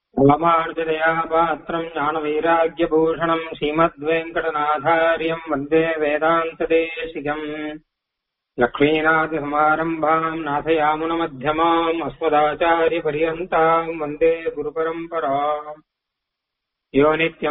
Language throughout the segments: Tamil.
ராமானுஜதயா பாத்திரம் ஞானவைராக்கியபூஷணம் ஸ்ரீமத்வேங்கடநாதாரியம் வந்தே வேதாந்ததேசிகம் லக்ஷ்மீநாதசமாரம்பாம் நாசயாமுனமध्यமாम् अस्मदाचार्यपर्यन्ताम् वन्दे गुरुपरम्पराम् यो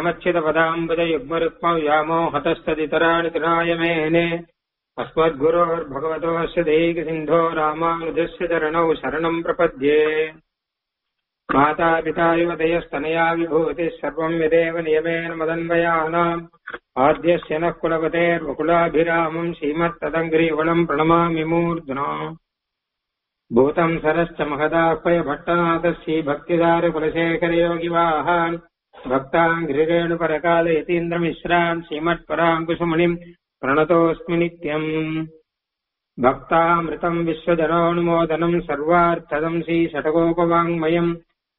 नित्यमच्युतपदाम्बुजयुग्मरुक्मव्यामोहतस्तदितराणि तृणाय मेने अस्मद्गुरोर्भगवतोऽस्य दैकसिन्धो रामानुजस्य चरणौ शरणम् प्रपद्ये मातापिता युवतयस्तनया विभूतिः सर्वम् यदेव नियमेन मदन्वयानाम् आद्यस्य नः कुलपतेर्वकुलाभिरामम् श्रीमत्तदङ्ग्रीवणम् प्रणमामि मूर्ध्ना भूतम् सरश्च महदाह्वय भट्टनाथस्य भक्तिदारकुलशेखरयोगिवाहान् भक्ताङ्घ्रिरेणुपरकाल यतीन्द्रमिश्रान् श्रीमत्पराङ्कुशमुनिम् प्रणतोऽस्मि नित्यम् भक्तामृतम् विश्वजनोनुमोदनम् सर्वार्थदम् श्रीषटकोपवाङ्मयम्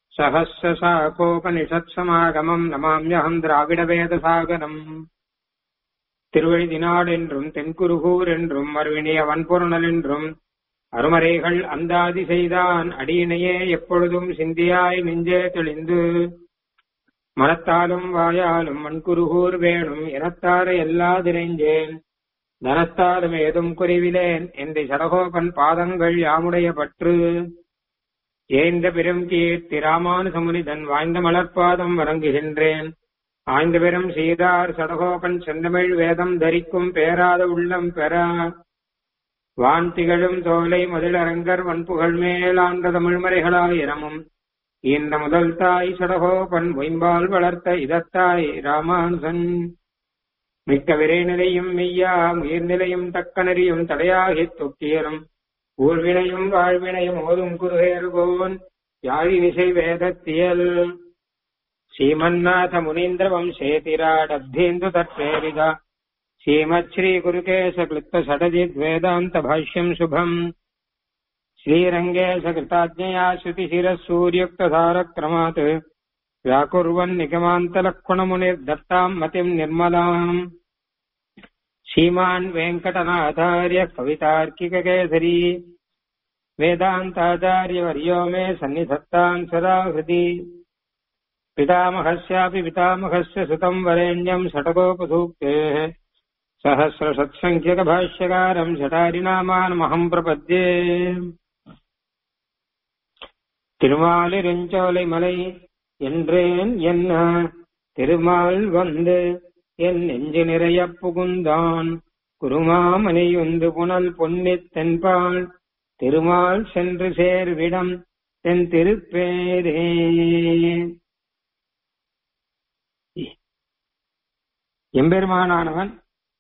சகசிரசாகோபனிஷத்சமாகமம் நமாமியகம் திராவிடவேதசாகரம் திருவழிதினாடு என்றும் தென்குருகூர் என்றும் மறுவினிய வன்பொருணல் என்றும் அருமறைகள் அந்தாதி செய்தான் அடியினையே எப்பொழுதும் சிந்தியாய் நெஞ்சே தெளிந்து மனத்தாலும் வாயாலும் மண்குருகூர் வேணும் எனத்தார எல்லா திரைஞ்சேன் தனத்தாலும் ஏதும் குறைவிலேன் என்று சடகோபன் பாதங்கள் யாமுடைய பற்று ஏந்த பெரும் கீர்த்தி ராமானுசமுனிதன் வாய்ந்த மலர்பாதம் வணங்குகின்றேன் ஆய்ந்த பெரும் சீதார் சடகோபன் செந்தமிழ் வேதம் தரிக்கும் பேராத உள்ளம் பெற வான் திகழும் தோலை முதலரங்கர் வன்புகழ் மேலாண்ட தமிழ்மறைகளாயிரமும் இந்த முதல் தாய் சடகோபன் ஒய்ம்பால் வளர்த்த இதத்தாய் ராமானுசன் மிக்க விரைநிலையும் மெய்யா உயிர்நிலையும் தக்கனறியும் தடையாகித் தொக்கியலும் ஊர்வினையும் வாழ்வினையும் ஓதும் குருகேருகோன் யாழி விசை வேதத்தியல் ஸ்ரீமன்னாத முனீந்திர வம்சேதிராடப்தேந்து தற்பேரிதா ஸ்ரீமத் ஸ்ரீ குருகேச கிளுப்த சடஜித் வேதாந்த பாஷ்யம் சுபம் ஸ்ரீரங்கேச கிருதாஜ்ஞயா ஸ்ருதிசிர சூரியுக்ததாரக்ரமாத் व्याकुर्वन् निगमान्तलक्ष्मणमुनिर्दत्ताम् मतिम् निर्मलाम् श्रीमान् वेङ्कटनाथार्य कवितार्किककेसरी वेदान्ताचार्यवर्यो मे सन्निधत्ताम् सदा हृदि पितामहस्यापि पितामहस्य सुतम् वरेण्यम् षटकोपसूक्तेः सहस्रषत्सङ्ख्यकभाष्यकारम् षटारिनामानमहम् प्रपद्ये திருமாலிருஞ்சோலை என்றேன் என்ன திருமால் வந்து என் நெஞ்சு நிறைய புகுந்தான் குருமாமணியுந்து புனல் பொன்னித் தென்பால் திருமால் சென்று சேர்விடம் தென் திருப்பேரே எம்பெருமானானவன்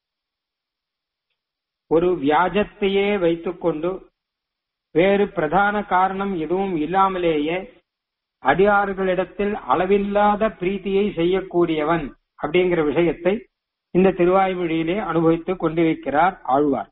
ஒரு வியாஜத்தையே வைத்துக்கொண்டு வேறு பிரதான காரணம் எதுவும் இல்லாமலேயே அடியார்களிடத்தில் அளவில்லாத பிரீத்தியை செய்யக்கூடியவன் அப்படிங்கிற விஷயத்தை இந்த திருவாய்மொழியிலே அனுபவித்துக் கொண்டிருக்கிறார் ஆழ்வார்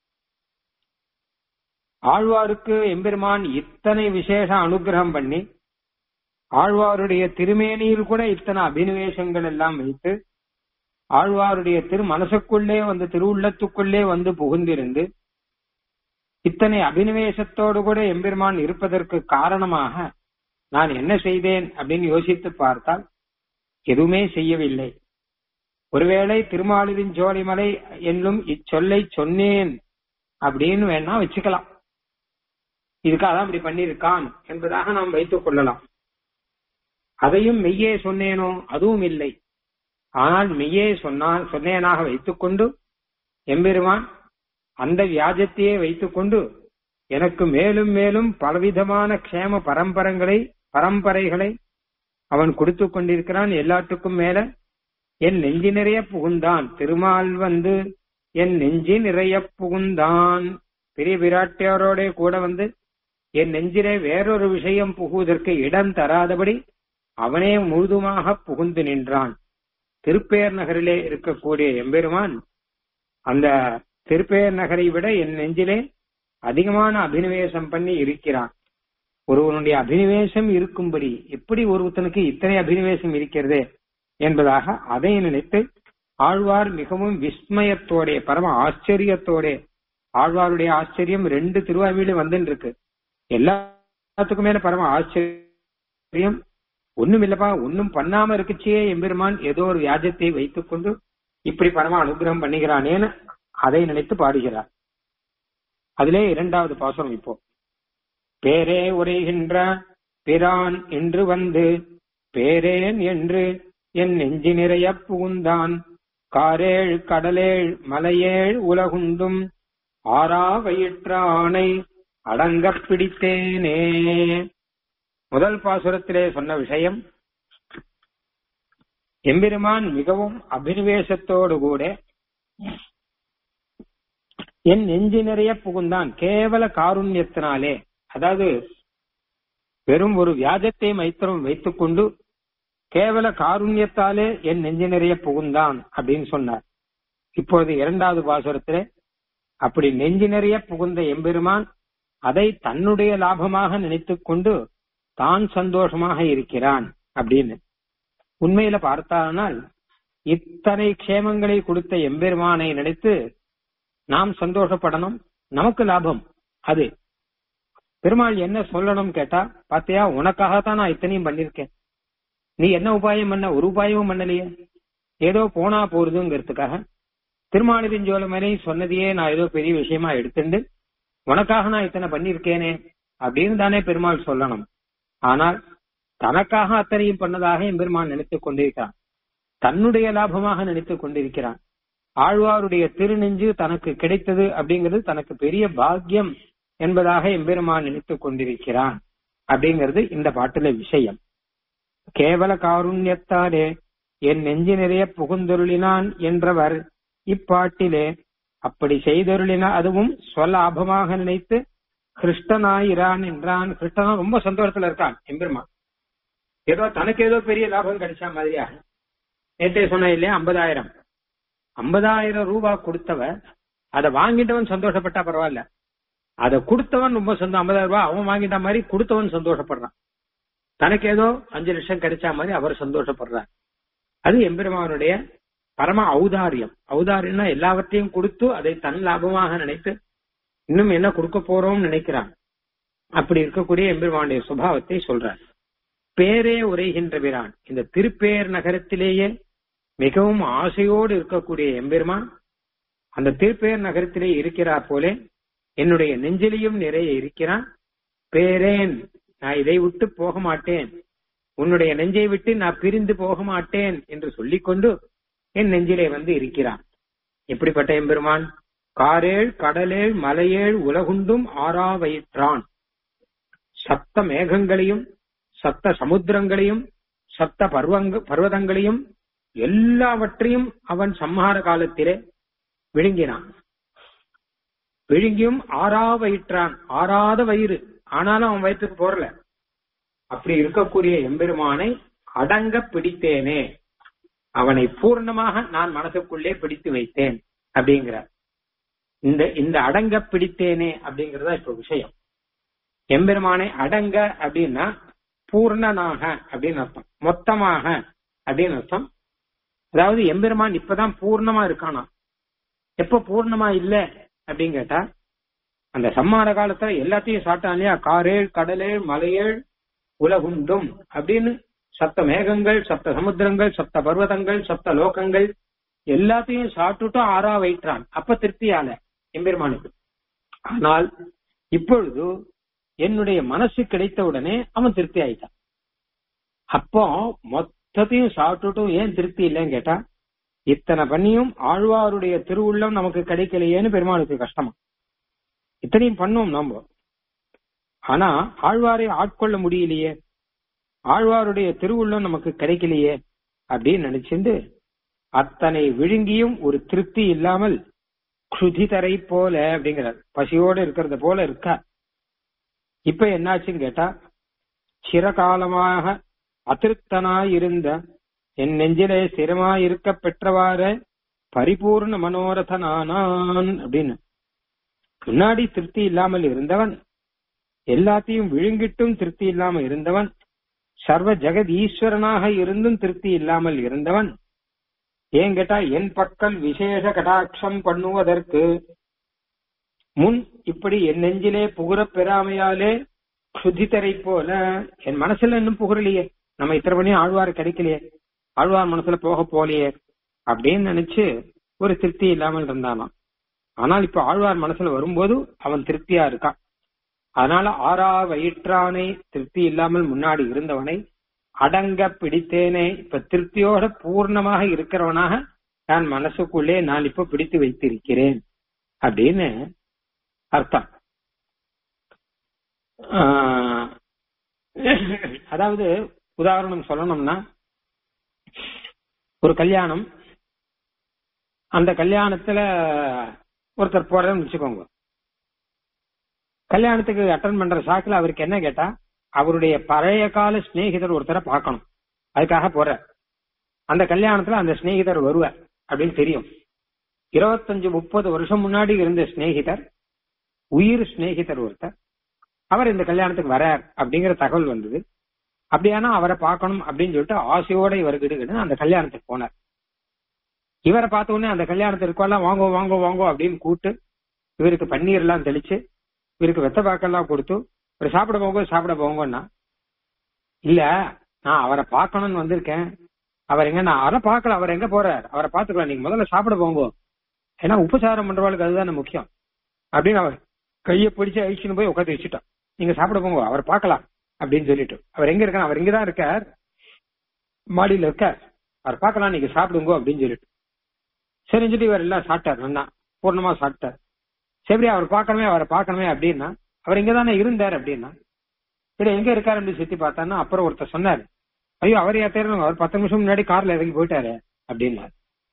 ஆழ்வாருக்கு எம்பெருமான் இத்தனை விசேஷ அனுகிரகம் பண்ணி ஆழ்வாருடைய திருமேனியில் கூட இத்தனை அபினிவேசங்கள் எல்லாம் வைத்து ஆழ்வாருடைய திரு மனசுக்குள்ளே வந்து திருவுள்ளத்துக்குள்ளே வந்து புகுந்திருந்து இத்தனை அபினிவேசத்தோடு கூட எம்பெருமான் இருப்பதற்கு காரணமாக நான் என்ன செய்தேன் அப்படின்னு யோசித்து பார்த்தால் எதுவுமே செய்யவில்லை ஒருவேளை திருமாலின் ஜோலிமலை என்னும் இச்சொல்லை சொன்னேன் அப்படின்னு வேணா வச்சுக்கலாம் இதுக்காக தான் இப்படி பண்ணியிருக்கான் என்பதாக நாம் வைத்துக் கொள்ளலாம் அதையும் மெய்யே சொன்னேனோ அதுவும் இல்லை ஆனால் மெய்யே சொன்னான் சொன்னேனாக வைத்துக்கொண்டு எம்பெருமான் அந்த வியாஜத்தையே வைத்துக்கொண்டு எனக்கு மேலும் மேலும் பலவிதமான க்ஷேம பரம்பரங்களை பரம்பரைகளை அவன் கொடுத்து கொண்டிருக்கிறான் எல்லாத்துக்கும் மேல என் நெஞ்சி நிறைய புகுந்தான் திருமால் வந்து என் நெஞ்சி நிறைய புகுந்தான் பெரிய விராட்டியாரோட கூட வந்து என் நெஞ்சிலே வேறொரு விஷயம் புகுவதற்கு இடம் தராதபடி அவனே முழுதுமாக புகுந்து நின்றான் திருப்பேர் நகரிலே இருக்கக்கூடிய எம்பெருமான் அந்த திருப்பேர் நகரை விட என் நெஞ்சிலே அதிகமான அபினிவேசம் பண்ணி இருக்கிறான் ஒருவனுடைய அபினிவேசம் இருக்கும்படி எப்படி ஒருத்தனுக்கு இத்தனை அபினிவேசம் இருக்கிறது என்பதாக அதை நினைத்து ஆழ்வார் மிகவும் விஸ்மயத்தோட பரம ஆச்சரியத்தோட ஆழ்வாருடைய ஆச்சரியம் ரெண்டு திருவாய்மொழி வந்துட்டு இருக்கு எல்லாத்துக்கும் மேல பரம ஆச்சரியம் ஒண்ணும் இல்லப்பா ஒன்னும் பண்ணாம இருக்குச்சே எம்பெருமான் ஏதோ ஒரு வியாஜத்தை வைத்துக் கொண்டு இப்படி பரம அனுகிரகம் பண்ணுகிறானேன்னு அதை நினைத்து பாடுகிறார் அதிலே இரண்டாவது பாசுரம் இப்போ பேரே உரைகின்ற பிரான் என்று வந்து பேரேன் என்று என் நெஞ்சு நிறைய புகுந்தான் காரேழ் கடலேழ் மலையேழ் உலகுண்டும் ஆறா வயிற்றானை அடங்கப் பிடித்தேனே முதல் பாசுரத்திலே சொன்ன விஷயம் எம்பெருமான் மிகவும் அபினிவேசத்தோடு கூட என் நெஞ்சு நிறைய புகுந்தான் கேவல காருண்யத்தினாலே அதாவது வெறும் ஒரு வியாஜத்தை மைத்திரம் வைத்துக் கொண்டு கேவல காருண்யத்தாலே என் நெஞ்சு நிறைய புகுந்தான் அப்படின்னு சொன்னார் இப்பொழுது இரண்டாவது பாசுரத்திலே அப்படி நெஞ்சு நிறைய புகுந்த எம்பெருமான் அதை தன்னுடைய லாபமாக நினைத்துக் கொண்டு தான் சந்தோஷமாக இருக்கிறான் அப்படின்னு உண்மையில பார்த்தானால் இத்தனை க்ஷேமங்களை கொடுத்த எம்பெருமானை நினைத்து நாம் சந்தோஷப்படணும் நமக்கு லாபம் அது பெருமாள் என்ன சொல்லணும் கேட்டா பாத்தியா உனக்காகத்தான் நான் இத்தனையும் பண்ணிருக்கேன் நீ என்ன உபாயம் பண்ண ஒரு உபாயமும் பண்ணலையே ஏதோ போனா போறதுங்கிறதுக்காக திருமாலிருஞ்சோலமனை சொன்னதையே நான் ஏதோ பெரிய விஷயமா எடுத்துண்டு உனக்காக நான் இத்தனை பண்ணிருக்கேனே அப்படின்னு தானே பெருமாள் சொல்லணும் ஆனால் தனக்காக அத்தனையும் பண்ணதாக எம்பெருமான் நினைத்துக் கொண்டிருக்கிறான் தன்னுடைய லாபமாக நினைத்துக் கொண்டிருக்கிறான் ஆழ்வாருடைய திருநெஞ்சு தனக்கு கிடைத்தது அப்படிங்கிறது தனக்கு பெரிய பாக்கியம் என்பதாக எம்பெருமான் நினைத்துக் கொண்டிருக்கிறான் அப்படிங்கிறது இந்த பாட்டுல விஷயம் கேவல காருண்யத்தாலே என் நெஞ்சு நிறைய புகுந்தொருளினான் என்றவர் இப்பாட்டிலே அப்படி செய்தொருளினா அதுவும் ஸ்வலாபமாக நினைத்து கிருஷ்ணனாயிரான் என்றான் கிருஷ்ணன் ரொம்ப சந்தோஷத்துல இருக்கான் எம்பெருமான் ஏதோ தனக்கு ஏதோ பெரிய லாபம் கிடைச்ச மாதிரியாக நேற்றே சொன்ன இல்லையா ஐம்பதாயிரம் ஐம்பதாயிரம் ரூபாய் கொடுத்தவ அதை வாங்கிட்டவன் சந்தோஷப்பட்டா பரவாயில்ல அதை கொடுத்தவன் ரொம்ப சந்தோஷம் ஐம்பதாயிரம் ரூபாய் அவன் வாங்கிட்ட மாதிரி கொடுத்தவன் சந்தோஷப்படுறான் தனக்கு ஏதோ அஞ்சு லட்சம் கிடைச்ச மாதிரி அவர் சந்தோஷப்படுறார் அது எம்பெருமானுடைய பரம ஔதாரியம் ஔதாரியம்னா எல்லாவற்றையும் கொடுத்து அதை தன் லாபமாக நினைத்து இன்னும் என்ன கொடுக்க போறோம்னு நினைக்கிறான் அப்படி இருக்கக்கூடிய எம்பெருமானுடைய சுபாவத்தை சொல்றார் பேரே உரைகின்ற பிரான் இந்த திருப்பேர் நகரத்திலேயே மிகவும் ஆசையோடு இருக்கக்கூடிய எம்பெருமான் அந்த திருப்பேர் நகரத்திலே இருக்கிறார் போலே என்னுடைய நெஞ்சிலையும் நிறைய இருக்கிறான் பேரேன் நான் இதை விட்டு போக மாட்டேன் உன்னுடைய நெஞ்சை விட்டு நான் பிரிந்து போக மாட்டேன் என்று சொல்லிக்கொண்டு என் நெஞ்சிலே வந்து இருக்கிறான் எப்படிப்பட்ட எம்பெருமான் காரேழ் கடலேழ் மலையேழ் உலகுண்டும் ஆறா வயிற்றான் சப்த மேகங்களையும் சப்த சமுத்திரங்களையும் சப்த பர்வங்க பர்வதங்களையும் எல்லாவற்றையும் அவன் சம்ஹார காலத்திலே விழுங்கினான் விழுங்கியும் ஆறா வயிற்றான் ஆறாத வயிறு ஆனாலும் அவன் வயிற்றுக்கு போறல அப்படி இருக்கக்கூடிய எம்பெருமானை அடங்க பிடித்தேனே அவனை பூர்ணமாக நான் மனசுக்குள்ளே பிடித்து வைத்தேன் அப்படிங்கிறார் இந்த இந்த அடங்க பிடித்தேனே அப்படிங்கறதா இப்ப விஷயம் எம்பெருமானை அடங்க அப்படின்னா பூர்ணனாக அப்படின்னு அர்த்தம் மொத்தமாக அப்படின்னு அர்த்தம் அதாவது எம்பெருமான் இப்பதான் பூர்ணமா இருக்கானா எப்ப பூர்ணமா இல்ல அப்படின்னு கேட்டா அந்த சம்மார காலத்துல எல்லாத்தையும் சாட்டான் இல்லையா காரேழ் கடலேழ் மலையேழ் உலகுண்டும் அப்படின்னு சப்த மேகங்கள் சப்த சமுத்திரங்கள் சப்த பர்வதங்கள் சப்த லோகங்கள் எல்லாத்தையும் சாப்பிட்டுட்டும் ஆறா வைற்றான் அப்ப திருப்தியால எம்பெருமானுக்கு ஆனால் இப்பொழுது என்னுடைய மனசு கிடைத்த உடனே அவன் திருப்தி ஆயிட்டான் அப்போ மொத்தத்தையும் சாப்பிட்டுட்டும் ஏன் திருப்தி இல்லைன்னு கேட்டா இத்தனை பண்ணியும் ஆழ்வாருடைய திருவுள்ளம் நமக்கு கிடைக்கலையேன்னு பெருமாளுக்கு கஷ்டமா இத்தனையும் பண்ணோம் நாம ஆனா ஆழ்வாரை ஆட்கொள்ள முடியலையே ஆழ்வாருடைய திருவுள்ளம் நமக்கு கிடைக்கலையே அப்படின்னு நினைச்சிருந்து அத்தனை விழுங்கியும் ஒரு திருப்தி இல்லாமல் குதிதரை போல அப்படிங்கிறார் பசியோடு இருக்கிறத போல இருக்கா இப்ப என்னாச்சுன்னு கேட்டா சிறகாலமாக அதிருப்தனாய் இருந்த என் நெஞ்சிலே சிரமாய் இருக்க பெற்றவாற பரிபூர்ண மனோரதனானான் அப்படின்னு முன்னாடி திருப்தி இல்லாமல் இருந்தவன் எல்லாத்தையும் விழுங்கிட்டும் திருப்தி இல்லாமல் இருந்தவன் சர்வ ஜெகத் ஈஸ்வரனாக இருந்தும் திருப்தி இல்லாமல் இருந்தவன் ஏன் கேட்டா என் பக்கல் விசேஷ கடாட்சம் பண்ணுவதற்கு முன் இப்படி என் நெஞ்சிலே புகுற பெறாமையாலே சுதித்தரை போல என் மனசுல இன்னும் புகழலையே நம்ம இத்தனை பண்ணி ஆழ்வார் கிடைக்கலையே ஆழ்வார் மனசுல போக போலையே அப்படின்னு நினைச்சு ஒரு திருப்தி இல்லாமல் இருந்தானாம் ஆனால் இப்ப ஆழ்வார் மனசுல வரும்போது அவன் திருப்தியா இருக்கான் அதனால ஆறா வயிற்றானை திருப்தி இல்லாமல் முன்னாடி இருந்தவனை அடங்க பிடித்தேனே இப்ப திருப்தியோட பூர்ணமாக இருக்கிறவனாக நான் மனசுக்குள்ளே நான் இப்ப பிடித்து வைத்திருக்கிறேன் அப்படின்னு அர்த்தம் ஆஹ் அதாவது உதாரணம் சொல்லணும்னா ஒரு கல்யாணம் அந்த கல்யாணத்துல ஒருத்தர் போறதுன்னு வச்சுக்கோங்க கல்யாணத்துக்கு அட்டன் பண்ற சாக்குல அவருக்கு என்ன கேட்டா அவருடைய பழைய கால சிநேகிதர் ஒருத்தரை பார்க்கணும் அதுக்காக போற அந்த கல்யாணத்துல அந்த சிநேகிதர் வருவார் அப்படின்னு தெரியும் இருபத்தஞ்சு முப்பது வருஷம் முன்னாடி இருந்த சிநேகிதர் உயிர் சிநேகிதர் ஒருத்தர் அவர் இந்த கல்யாணத்துக்கு வரார் அப்படிங்கிற தகவல் வந்தது அப்படியானா அவரை பார்க்கணும் அப்படின்னு சொல்லிட்டு ஆசையோட இவர் கிடுகிட்டு அந்த கல்யாணத்துக்கு போனார் இவரை பார்த்த உடனே அந்த கல்யாணத்திற்கு எல்லாம் வாங்கோ வாங்கோ வாங்கோ அப்படின்னு கூப்பிட்டு இவருக்கு பன்னீர் எல்லாம் தெளிச்சு இவருக்கு வெத்த பாக்கெல்லாம் கொடுத்து இவர் சாப்பிட போங்க சாப்பிட போங்கன்னா இல்ல நான் அவரை பார்க்கணும்னு வந்திருக்கேன் அவர் எங்க நான் அவரை பார்க்கல அவர் எங்க போறார் அவரை பாத்துக்கலாம் நீங்க முதல்ல சாப்பிட போங்க ஏன்னா உபசாரம் பண்றவாளுக்கு அதுதானே முக்கியம் அப்படின்னு அவர் கையை பிடிச்சு அழிச்சுன்னு போய் உட்காந்து வச்சுட்டான் நீங்க சாப்பிட போங்க அவர் பார்க்கலாம் அப்படின்னு சொல்லிட்டு அவர் எங்க இருக்கார் அவர் இங்கதான் இருக்கார் மாடியில இருக்கார் அவர் பார்க்கலாம் நீங்க சாப்பிடுங்க அப்படின்னு சொல்லிட்டு சரின்னு சொல்லி இவர் எல்லாம் சாப்பிட்டார் நல்லா பூர்ணமா சாப்பிட்டார் சரி அவர் பார்க்கணுமே அவரை பார்க்கணுமே அப்படின்னா அவர் இங்கதானே இருந்தார் அப்படின்னா இல்ல எங்க இருக்காரு அப்படின்னு சுத்தி பார்த்தான்னா அப்புறம் ஒருத்தர் சொன்னாரு ஐயோ அவர் யாத்திரம் அவர் பத்து நிமிஷம் முன்னாடி கார்ல இறங்கி போயிட்டாரு அப்படின்னாரு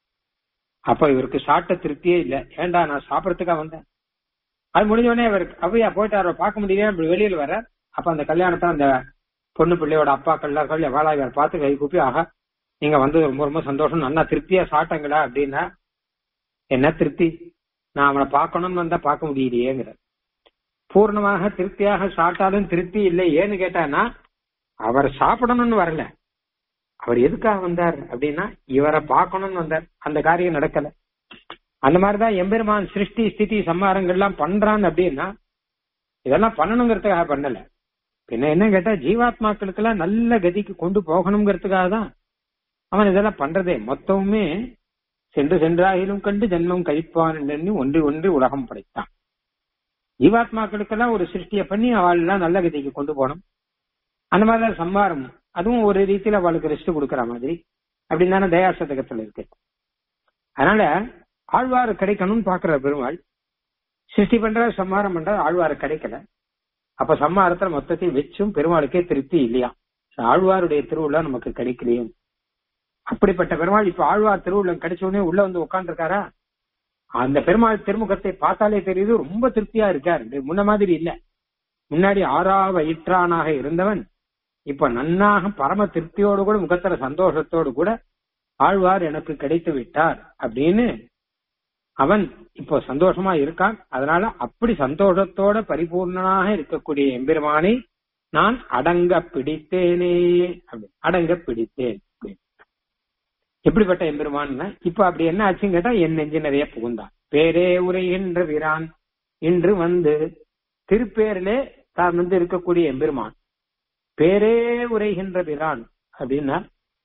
அப்ப இவருக்கு சாப்பிட்ட திருப்தியே இல்ல ஏண்டா நான் சாப்பிடறதுக்கா வந்தேன் அது முடிஞ்ச உடனே அவருக்கு அவையா போயிட்டாரு பார்க்க முடியல அப்படி வெளியில வர அப்ப அந்த கல்யாணத்தை அந்த பொண்ணு பிள்ளையோட அப்பாக்கள் எல்லாரும் எவ்வளோ இவர் பார்த்து கை கூப்பி ஆகா நீங்க வந்தது ரொம்ப ரொம்ப சந்தோஷம் நல்லா திருப்தியா சாப்பிட்டங்களா அப்படின்னா என்ன திருப்தி நான் அவனை பார்க்கணும்னு வந்தா பார்க்க முடியலையேங்கிற பூர்ணமாக திருப்தியாக சாப்பிட்டாலும் திருப்தி இல்லை ஏன்னு கேட்டானா அவர் சாப்பிடணும்னு வரல அவர் எதுக்காக வந்தார் அப்படின்னா இவரை பார்க்கணும்னு வந்தார் அந்த காரியம் நடக்கல அந்த மாதிரிதான் எம்பெருமான் சிருஷ்டி ஸ்திதி சம்மாரங்கள்லாம் பண்றான் அப்படின்னா இதெல்லாம் பண்ணணுங்கிறதுக்காக பண்ணல பின்ன என்ன கேட்டா ஜீவாத்மாக்களுக்கு எல்லாம் நல்ல கதிக்கு கொண்டு போகணுங்கிறதுக்காக தான் அவன் இதெல்லாம் பண்றதே மொத்தமுமே சென்று சென்றாயிலும் கண்டு ஜென்மம் கழிப்பான் என்று ஒன்று ஒன்று உலகம் படைத்தான் ஜீவாத்மாக்களுக்கெல்லாம் ஒரு சிருஷ்டியை பண்ணி அவள் எல்லாம் நல்ல கதிக்கு கொண்டு போகணும் அந்த மாதிரிதான் சம்மாரம் அதுவும் ஒரு ரீதியில அவளுக்கு ரெஸ்ட் கொடுக்கற மாதிரி அப்படின்னு தானே தயாசதகத்துல இருக்கு அதனால ஆழ்வார் கிடைக்கணும்னு பாக்குற பெருமாள் சிருஷ்டி பண்ற சம்மாரம் பண்ற ஆழ்வார் கிடைக்கல அப்ப சம்மாரத்துல மொத்தத்தையும் வச்சும் பெருமாளுக்கே திருப்தி இல்லையா ஆழ்வாருடைய திருவிழா நமக்கு கிடைக்கலையே அப்படிப்பட்ட பெருமாள் இப்ப ஆழ்வார் திருவுள்ளம் கிடைச்ச உடனே உள்ள வந்து உட்காந்துருக்காரா அந்த பெருமாள் திருமுகத்தை பார்த்தாலே தெரியுது ரொம்ப திருப்தியா இருக்காரு முன்ன மாதிரி இல்ல முன்னாடி ஆறா வயிற்றானாக இருந்தவன் இப்ப நன்னாக பரம திருப்தியோடு கூட முகத்துல சந்தோஷத்தோடு கூட ஆழ்வார் எனக்கு கிடைத்து விட்டார் அப்படின்னு அவன் இப்போ சந்தோஷமா இருக்கான் அதனால அப்படி சந்தோஷத்தோட பரிபூர்ணனாக இருக்கக்கூடிய எம்பெருமானை நான் அடங்க பிடித்தேனே அப்படி அடங்க பிடித்தேன் அப்படின்னு. எப்படிப்பட்ட எம்பெருமான் இப்ப அப்படி என்ன ஆச்சுன்னு கேட்டா என் நெஞ்சு நிறைய புகுந்தான் பேரே உரைகின்ற வீரான் இன்று வந்து திருப்பேரிலே தான் வந்து இருக்கக்கூடிய எம்பெருமான் பேரே உரைகின்ற பிரான் அப்படின்னா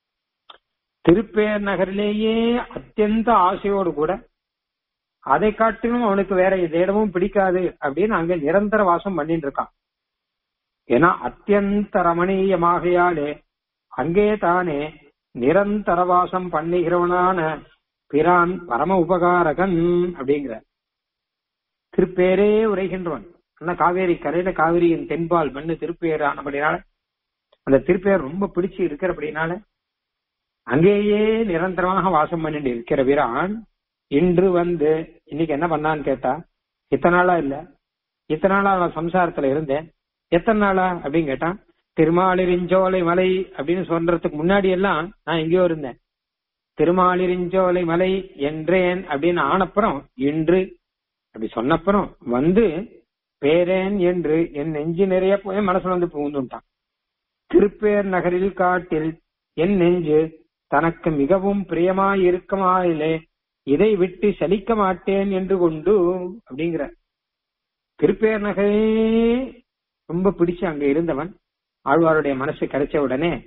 திருப்பேர் நகரிலேயே அத்தியந்த ஆசையோடு கூட அதை காட்டிலும் அவனுக்கு வேற எந்த இடமும் பிடிக்காது அப்படின்னு அங்க நிரந்தர வாசம் பண்ணிட்டு இருக்கான் ஏன்னா அத்தியந்த ரமணீயமாகையாலே அங்கே தானே நிரந்தர வாசம் பண்ணுகிறவனான பிரான் பரம உபகாரகன் அப்படிங்கிற திருப்பேரே உரைகின்றவன் ஆனா காவேரி கரையில காவிரியின் தென்பால் மண்ணு திருப்பேர் ஆனபடினால அந்த திருப்பேர் ரொம்ப பிடிச்சு இருக்கிறபடினால அங்கேயே நிரந்தரமாக வாசம் பண்ணிட்டு இருக்கிற வீரான் இன்று வந்து இன்னைக்கு என்ன பண்ணான்னு கேட்டா இத்தனை நாளா இல்ல இத்தனை நாளா நான் சம்சாரத்துல இருந்தேன் எத்தனை நாளா அப்படின்னு கேட்டான் திருமாலிரிஞ்சோலை மலை அப்படின்னு சொல்றதுக்கு முன்னாடி எல்லாம் நான் எங்கேயோ இருந்தேன் திருமாலிரிஞ்சோலை மலை என்றேன் அப்படின்னு ஆனப்புறம் இன்று அப்படி சொன்னப்புறம் வந்து பேரேன் என்று என் நெஞ்சு நிறைய போய் மனசுல வந்து புகுந்துட்டான் திருப்பேர் நகரில் காட்டில் என் நெஞ்சு தனக்கு மிகவும் பிரியமாய் இருக்குமாயிலே இதை விட்டு சலிக்க மாட்டேன் என்று கொண்டு அப்படிங்கிற திருப்பேர் நகரே ரொம்ப பிடிச்சு அங்க இருந்தவன் ஆழ்வாருடைய மனசு கிடைச்ச உடனே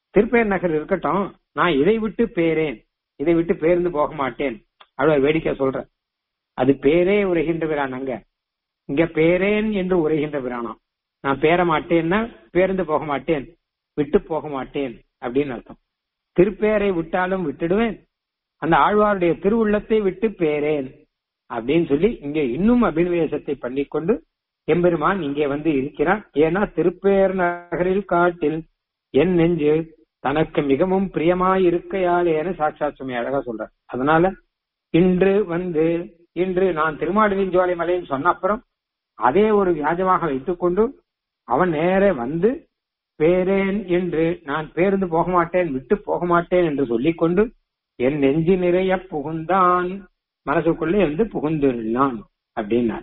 திருப்பேர் நகர் இருக்கட்டும் நான் இதை விட்டு பேரேன் இதை விட்டு பேர்ந்து போக மாட்டேன் அவ்வளவு வேடிக்கை சொல்றேன் அது பேரே உரைகின்ற பிரான் அங்க இங்க பேரேன் என்று உரைகின்ற பிரானாம் நான் பேர மாட்டேன்னா பேர்ந்து போக மாட்டேன் விட்டு போக மாட்டேன் அப்படின்னு அர்த்தம் திருப்பேரை விட்டாலும் விட்டுடுவேன் அந்த ஆழ்வாருடைய திருவுள்ளத்தை விட்டு பேரேன் அப்படின்னு சொல்லி இங்க இன்னும் அபினிவேசத்தை பண்ணிக்கொண்டு எம்பெருமான் இங்கே வந்து இருக்கிறான் ஏன்னா திருப்பேர் நகரில் காட்டில் என் நெஞ்சு தனக்கு மிகவும் பிரியமாய் இருக்கையாலேன்னு சாட்சாத் சுமி அழகா சொல்றார் அதனால இன்று வந்து இன்று நான் திருமாலின் ஜோலை மலைன்னு சொன்ன அப்புறம் அதே ஒரு வியாஜமாக வைத்துக்கொண்டு அவன் நேர வந்து பேரேன் என்று நான் பேருந்து போக மாட்டேன் விட்டு போக மாட்டேன் என்று சொல்லிக்கொண்டு என் நெஞ்சு நிறைய புகுந்தான் மனசுக்குள்ளே வந்து புகுந்துள்ளான் அப்படின்னார்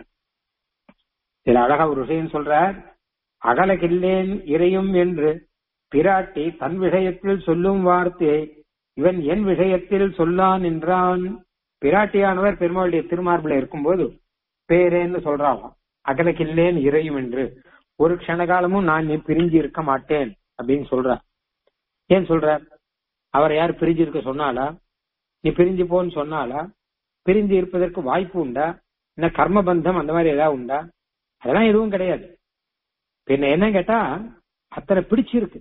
இதுல அழகா ஒரு விஷயம் சொல்றார் அகலகில்லேன் இறையும் என்று பிராட்டி தன் விஷயத்தில் சொல்லும் வார்த்தை இவன் என் விஷயத்தில் சொல்லான் என்றான் பிராட்டியானவர் பெருமாளுடைய திருமார்பில் இருக்கும்போது பேரேன்னு சொல்றாங்க அகலகில்லேன் இறையும் என்று ஒரு க்ஷணகாலமும் நான் நீ பிரிஞ்சு இருக்க மாட்டேன் அப்படின்னு சொல்றார் ஏன் சொல்றார் அவர் யார் பிரிஞ்சு இருக்க சொன்னாலா நீ பிரிஞ்சு போன்னு சொன்னாலா பிரிஞ்சு இருப்பதற்கு வாய்ப்பு உண்டா என்ன கர்மபந்தம் அந்த மாதிரி ஏதாவது உண்டா அதெல்லாம் எதுவும் கிடையாது பின்ன என்ன கேட்டா அத்தனை பிடிச்சிருக்கு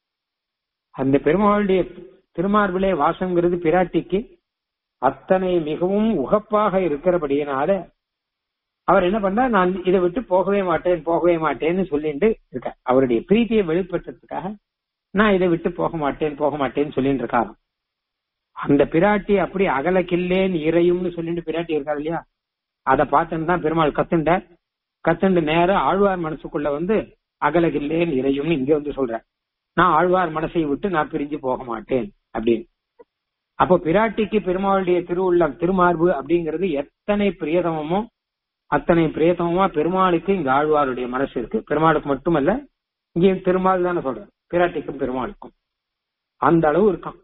அந்த பெருமாளுடைய திருமார்பிலே வாசங்கிறது பிராட்டிக்கு அத்தனை மிகவும் உகப்பாக இருக்கிறபடியினால அவர் என்ன பண்ணா நான் இதை விட்டு போகவே மாட்டேன் போகவே மாட்டேன்னு சொல்லிட்டு இருக்க அவருடைய பிரீத்தியை வெளிப்படுத்துறதுக்காக நான் இதை விட்டு போக மாட்டேன் போக மாட்டேன்னு சொல்லிட்டு இருக்காரு அந்த பிராட்டி அப்படி அகலக்கில்லேன் இறையும்னு சொல்லிட்டு பிராட்டி இருக்காரு இல்லையா அதை பார்த்துன்னு தான் பெருமாள் கத்துண்ட கத்துண்டு நேரம் ஆழ்வார் மனசுக்குள்ள வந்து அகலகில்லேன் இறையும்னு இங்க வந்து சொல்ற நான் ஆழ்வார் மனசை விட்டு நான் பிரிஞ்சு போக மாட்டேன் அப்படின்னு அப்போ பிராட்டிக்கு பெருமாளுடைய திருவுள்ளம் திருமார்பு அப்படிங்கிறது எத்தனை பிரியதமமோ அத்தனை பிரியதமமா பெருமாளுக்கு இங்க ஆழ்வாருடைய மனசு இருக்கு பெருமாளுக்கு மட்டுமல்ல இங்கே திருமால் தானே சொல்றேன் பிராட்டிக்கும் பெருமாளுக்கும் அந்த அளவு இருக்கான்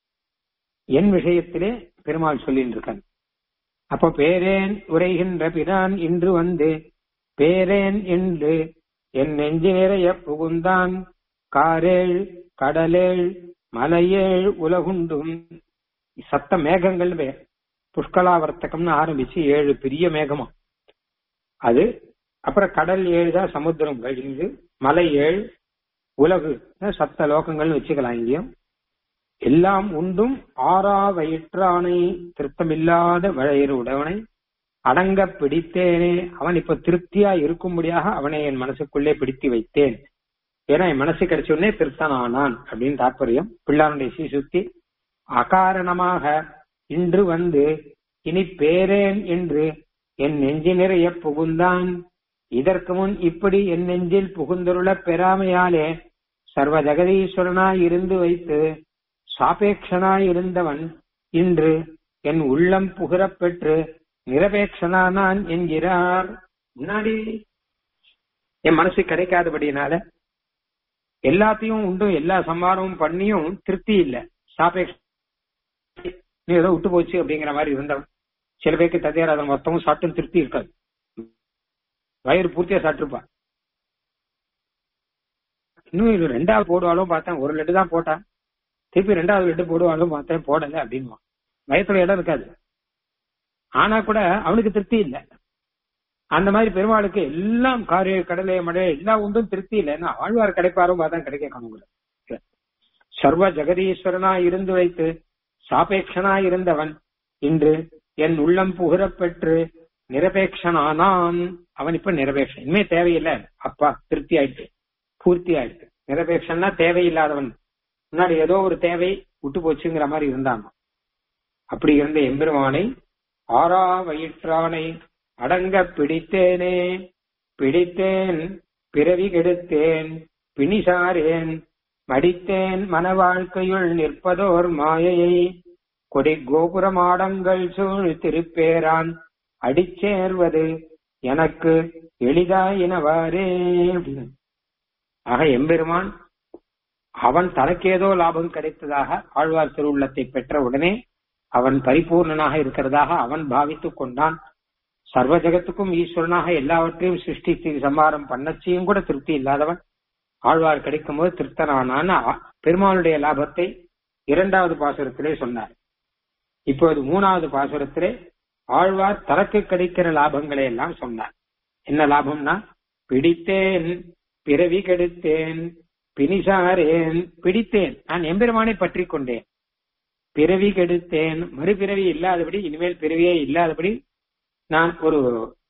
என் விஷயத்திலே பெருமாள் சொல்லிட்டு இருக்கான் அப்ப பேரேன் உரைகின்ற பிரான் இன்று வந்து பேரேன் என்று என் நெஞ்சு நிறைய புகுந்தான் காரேழ் கடலேழ் மலையேழ் உலகுண்டும் சத்த மேகங்கள் பேர் புஷ்கலாவர்த்தகம்னு ஆரம்பிச்சு ஏழு பெரிய மேகமா அது அப்புறம் கடல் ஏழு தான் சமுத்திரம் கழிந்து மலை ஏழு உலகு சத்த லோகங்கள்னு வச்சுக்கலாம் இங்கேயும் எல்லாம் உண்டும் ஆறா வயிற்றானை திருப்தமில்லாத வழையர் உடவனை அடங்க பிடித்தேனே அவன் இப்ப திருப்தியா இருக்கும்படியாக அவனை என் மனசுக்குள்ளே பிடித்து வைத்தேன் ஏன்னா என் மனசு கிடைச்ச உடனே திருப்தன் ஆனான் அப்படின்னு தாற்பயம் பிள்ளாருடைய சீசுத்தி அகாரணமாக இன்று வந்து இனி பேரேன் என்று என் நெஞ்சு நிறைய புகுந்தான் இதற்கு முன் இப்படி என் நெஞ்சில் புகுந்தருள பெறாமையாலே சர்வ ஜெகதீஸ்வரனாய் இருந்து வைத்து சாபேட்சனாய் இருந்தவன் இன்று என் உள்ளம் புகழப் பெற்று நிரபேட்சனானான் என்கிறார் முன்னாடி என் மனசு கிடைக்காதபடினால எல்லாத்தையும் உண்டும் எல்லா சம்மாரமும் பண்ணியும் திருப்தி இல்ல சாபேட்ச நீ ஏதோ விட்டு போச்சு அப்படிங்கிற மாதிரி இருந்தவன் சில பேருக்கு ததையாராத மொத்தமும் சாப்பிட்டு திருப்தி இருக்காது வயிறு பூர்த்தியா சாப்பிட்டுருப்பா இன்னும் இது ரெண்டாவது போடுவாலும் பார்த்தேன் ஒரு லட்டு தான் போட்டான் திருப்பி ரெண்டாவது லட்டு போடுவாலும் பார்த்தேன் போடல அப்படின்வான் வயத்துல இடம் இருக்காது ஆனா கூட அவனுக்கு திருப்தி இல்லை அந்த மாதிரி பெருமாளுக்கு எல்லாம் காரு கடலை மழை எல்லாம் உண்டும் திருப்தி இல்லைன்னா ஆழ்வார் கிடைப்பாரும் பார்த்தா கிடைக்க காணுங்கள சர்வ ஜெகதீஸ்வரனா இருந்து வைத்து சாபேட்சனா இருந்தவன் இன்று என் உள்ளம் புகழப் பெற்று நிரபேட்சனானான் அவன் இப்ப நிரபேட்சன் இனிமே தேவையில்லை அப்பா திருப்தி ஆயிடுச்சு பூர்த்தி ஆயிடுச்சு நிரபேட்சன்னா தேவையில்லாதவன் முன்னாடி ஏதோ ஒரு தேவை விட்டு போச்சுங்கிற மாதிரி இருந்தான் அப்படி இருந்த எம்பெருமானை ஆறா வயிற்றானை அடங்க பிடித்தேனே பிடித்தேன் பிறவி கெடுத்தேன் பிணிசாரேன் மடித்தேன் மன வாழ்க்கையுள் நிற்பதோர் மாயையை கொடி கோபுரமாடங்கள் சூழ் திருப்பேரான் அடிச்சேர்வது எனக்கு எளிதாயினவாறே அப்படின்னு ஆக எம்பெருமான் அவன் தனக்கேதோ லாபம் கிடைத்ததாக ஆழ்வார் திருவுள்ளத்தை பெற்ற உடனே அவன் பரிபூர்ணனாக இருக்கிறதாக அவன் பாவித்துக் கொண்டான் சர்வ ஜகத்துக்கும் ஈஸ்வரனாக எல்லாவற்றையும் சிருஷ்டித்து சம்மாரம் பண்ணச்சியும் கூட திருப்தி இல்லாதவன் ஆழ்வார் கிடைக்கும் போது திருப்தனானான்னு ஆ- பெருமாளுடைய லாபத்தை இரண்டாவது பாசுரத்திலே சொன்னார் இப்போது மூணாவது பாசுரத்திலே ஆழ்வார் தனக்கு கிடைக்கிற லாபங்களை எல்லாம் சொன்னார் என்ன லாபம்னா பிடித்தேன் பிறவி கெடுத்தேன் பிணிசாரேன் பிடித்தேன் நான் எம்பெருமானை பற்றி கொண்டேன் பிறவி கெடுத்தேன் மறுபிறவி இல்லாதபடி இனிமேல் பிறவியே இல்லாதபடி நான் ஒரு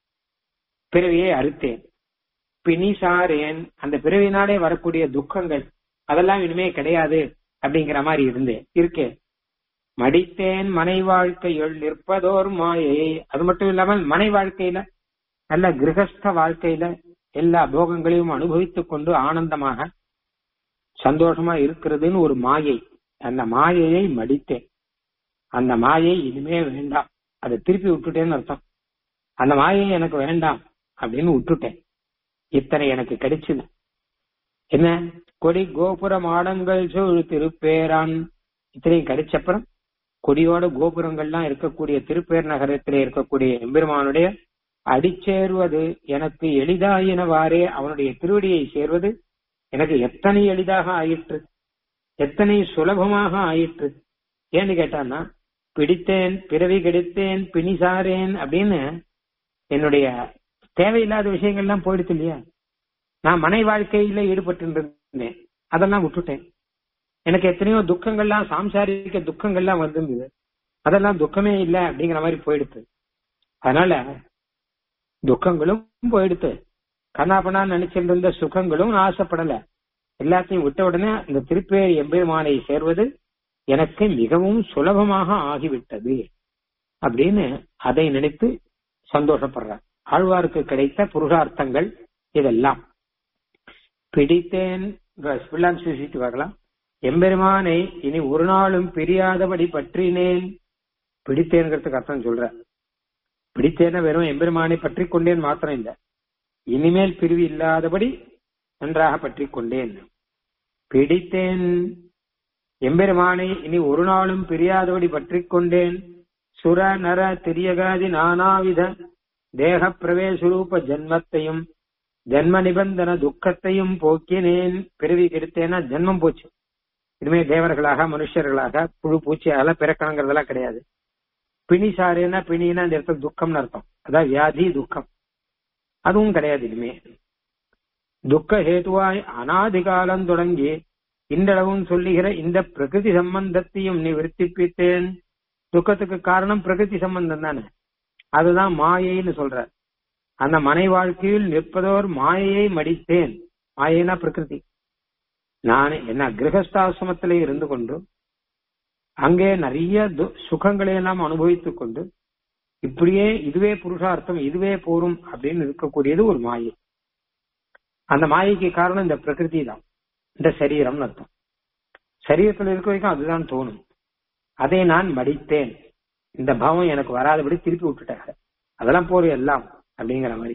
பிறவியை அறுத்தேன் பிணிசாரேன் அந்த பிறவினாலே வரக்கூடிய துக்கங்கள் அதெல்லாம் இனிமே கிடையாது அப்படிங்கிற மாதிரி இருந்தேன் இருக்கேன் மடித்தேன் மனை வாழ்க்கையுள் நிற்பதோர் மாயை அது மட்டும் இல்லாமல் மனை வாழ்க்கையில நல்ல கிரகஸ்த வாழ்க்கையில எல்லா போகங்களையும் அனுபவித்துக் கொண்டு ஆனந்தமாக சந்தோஷமா இருக்கிறதுன்னு ஒரு மாயை அந்த மாயையை மடித்தேன் அந்த மாயை இனிமே வேண்டாம் அதை திருப்பி விட்டுட்டேன்னு அர்த்தம் அந்த மாயை எனக்கு வேண்டாம் அப்படின்னு விட்டுட்டேன் இத்தனை எனக்கு கிடைச்சது என்ன கொடி கோபுர மாடங்கள் சூழ் திருப்பேரான் இத்தனையும் கிடைச்சப்புறம் கொடியோட கோபுரங்கள்லாம் இருக்கக்கூடிய திருப்பேர் நகரத்திலே இருக்கக்கூடிய எம்பெருமானுடைய அடிச்சேர்வது எனக்கு எளிதாயினவாறே அவனுடைய திருவடியை சேர்வது எனக்கு எத்தனை எளிதாக ஆயிற்று எத்தனை சுலபமாக ஆயிற்று ஏன்னு கேட்டான்னா பிடித்தேன் பிறவி கெடுத்தேன் பிணிசாரேன் அப்படின்னு என்னுடைய தேவையில்லாத விஷயங்கள்லாம் போயிடுச்சு இல்லையா நான் மனை வாழ்க்கையில ஈடுபட்டு இருந்தேன் அதெல்லாம் விட்டுட்டேன் எனக்கு எத்தனையோ துக்கங்கள்லாம் சாம்சாரிக்க துக்கங்கள்லாம் வந்திருந்தது அதெல்லாம் துக்கமே இல்லை அப்படிங்கிற மாதிரி போயிடுத்து அதனால துக்கங்களும் போயிடுத்து கண்ணாப்பண்ணா நினைச்சிட்டு இருந்த சுகங்களும் நான் ஆசைப்படல எல்லாத்தையும் விட்ட உடனே இந்த திருப்பேர் எம்பெருமானை சேர்வது எனக்கு மிகவும் சுலபமாக ஆகிவிட்டது அப்படின்னு அதை நினைத்து சந்தோஷப்படுறார் ஆழ்வாருக்கு கிடைத்த புருஷார்த்தங்கள் இதெல்லாம் பிடித்தேன் பிள்ளான் சுசிட்டு வரலாம் எம்பெருமானை இனி ஒரு நாளும் பிரியாதபடி பற்றினேன் பிடித்தேன்கிறதுக்கு அர்த்தம் சொல்ற பிடித்தேன வெறும் எம்பெருமானை பற்றி கொண்டேன் மாத்திரம் இல்ல இனிமேல் பிரிவு இல்லாதபடி நன்றாக பற்றி கொண்டேன் பிடித்தேன் எம்பெருமானை இனி ஒரு நாளும் பிரியாதபடி பற்றி கொண்டேன் சுர நர திரியகாதி நானாவித தேக பிரவேசுரூப ஜன்மத்தையும் ஜன்ம நிபந்தன துக்கத்தையும் போக்கினேன் பிறவி கெடுத்தேன்னா ஜென்மம் போச்சு இனிமே தேவர்களாக மனுஷர்களாக புழு பூச்சியால பிறக்கணுங்கிறதெல்லாம் கிடையாது பிணி சாரேனா பிணினா இந்த இடத்துல துக்கம்னு அர்த்தம் அதாவது வியாதி துக்கம் அதுவும் கிடையாது இனிமே துக்க ஹேதுவாய் அனாதி காலம் தொடங்கி இன்றளவும் சொல்லுகிற இந்த பிரகிருதி சம்பந்தத்தையும் நீ விருத்திப்பித்தேன் துக்கத்துக்கு காரணம் பிரகிருதி சம்பந்தம் தானே அதுதான் மாயைன்னு சொல்ற அந்த மனை வாழ்க்கையில் நிற்பதோர் மாயையை மடித்தேன் மாயைனா பிரகிருதி நான் என்ன கிரகஸ்தாசிரமத்திலே இருந்து கொண்டு அங்கே நிறைய து- சுகங்களை எல்லாம் அனுபவித்துக் கொண்டு இப்படியே இதுவே புருஷார்த்தம் இதுவே போரும் அப்படின்னு இருக்கக்கூடியது ஒரு மாயை அந்த மாயைக்கு காரணம் இந்த பிரகிருதி தான் இந்த சரீரம்னு அர்த்தம் சரீரத்தில் இருக்க வரைக்கும் அதுதான் தோணும் அதை நான் மடித்தேன் இந்த பாவம் எனக்கு வராதபடி திருப்பி விட்டுட்டாங்க அதெல்லாம் போரும் எல்லாம் அப்படிங்கிற மாதிரி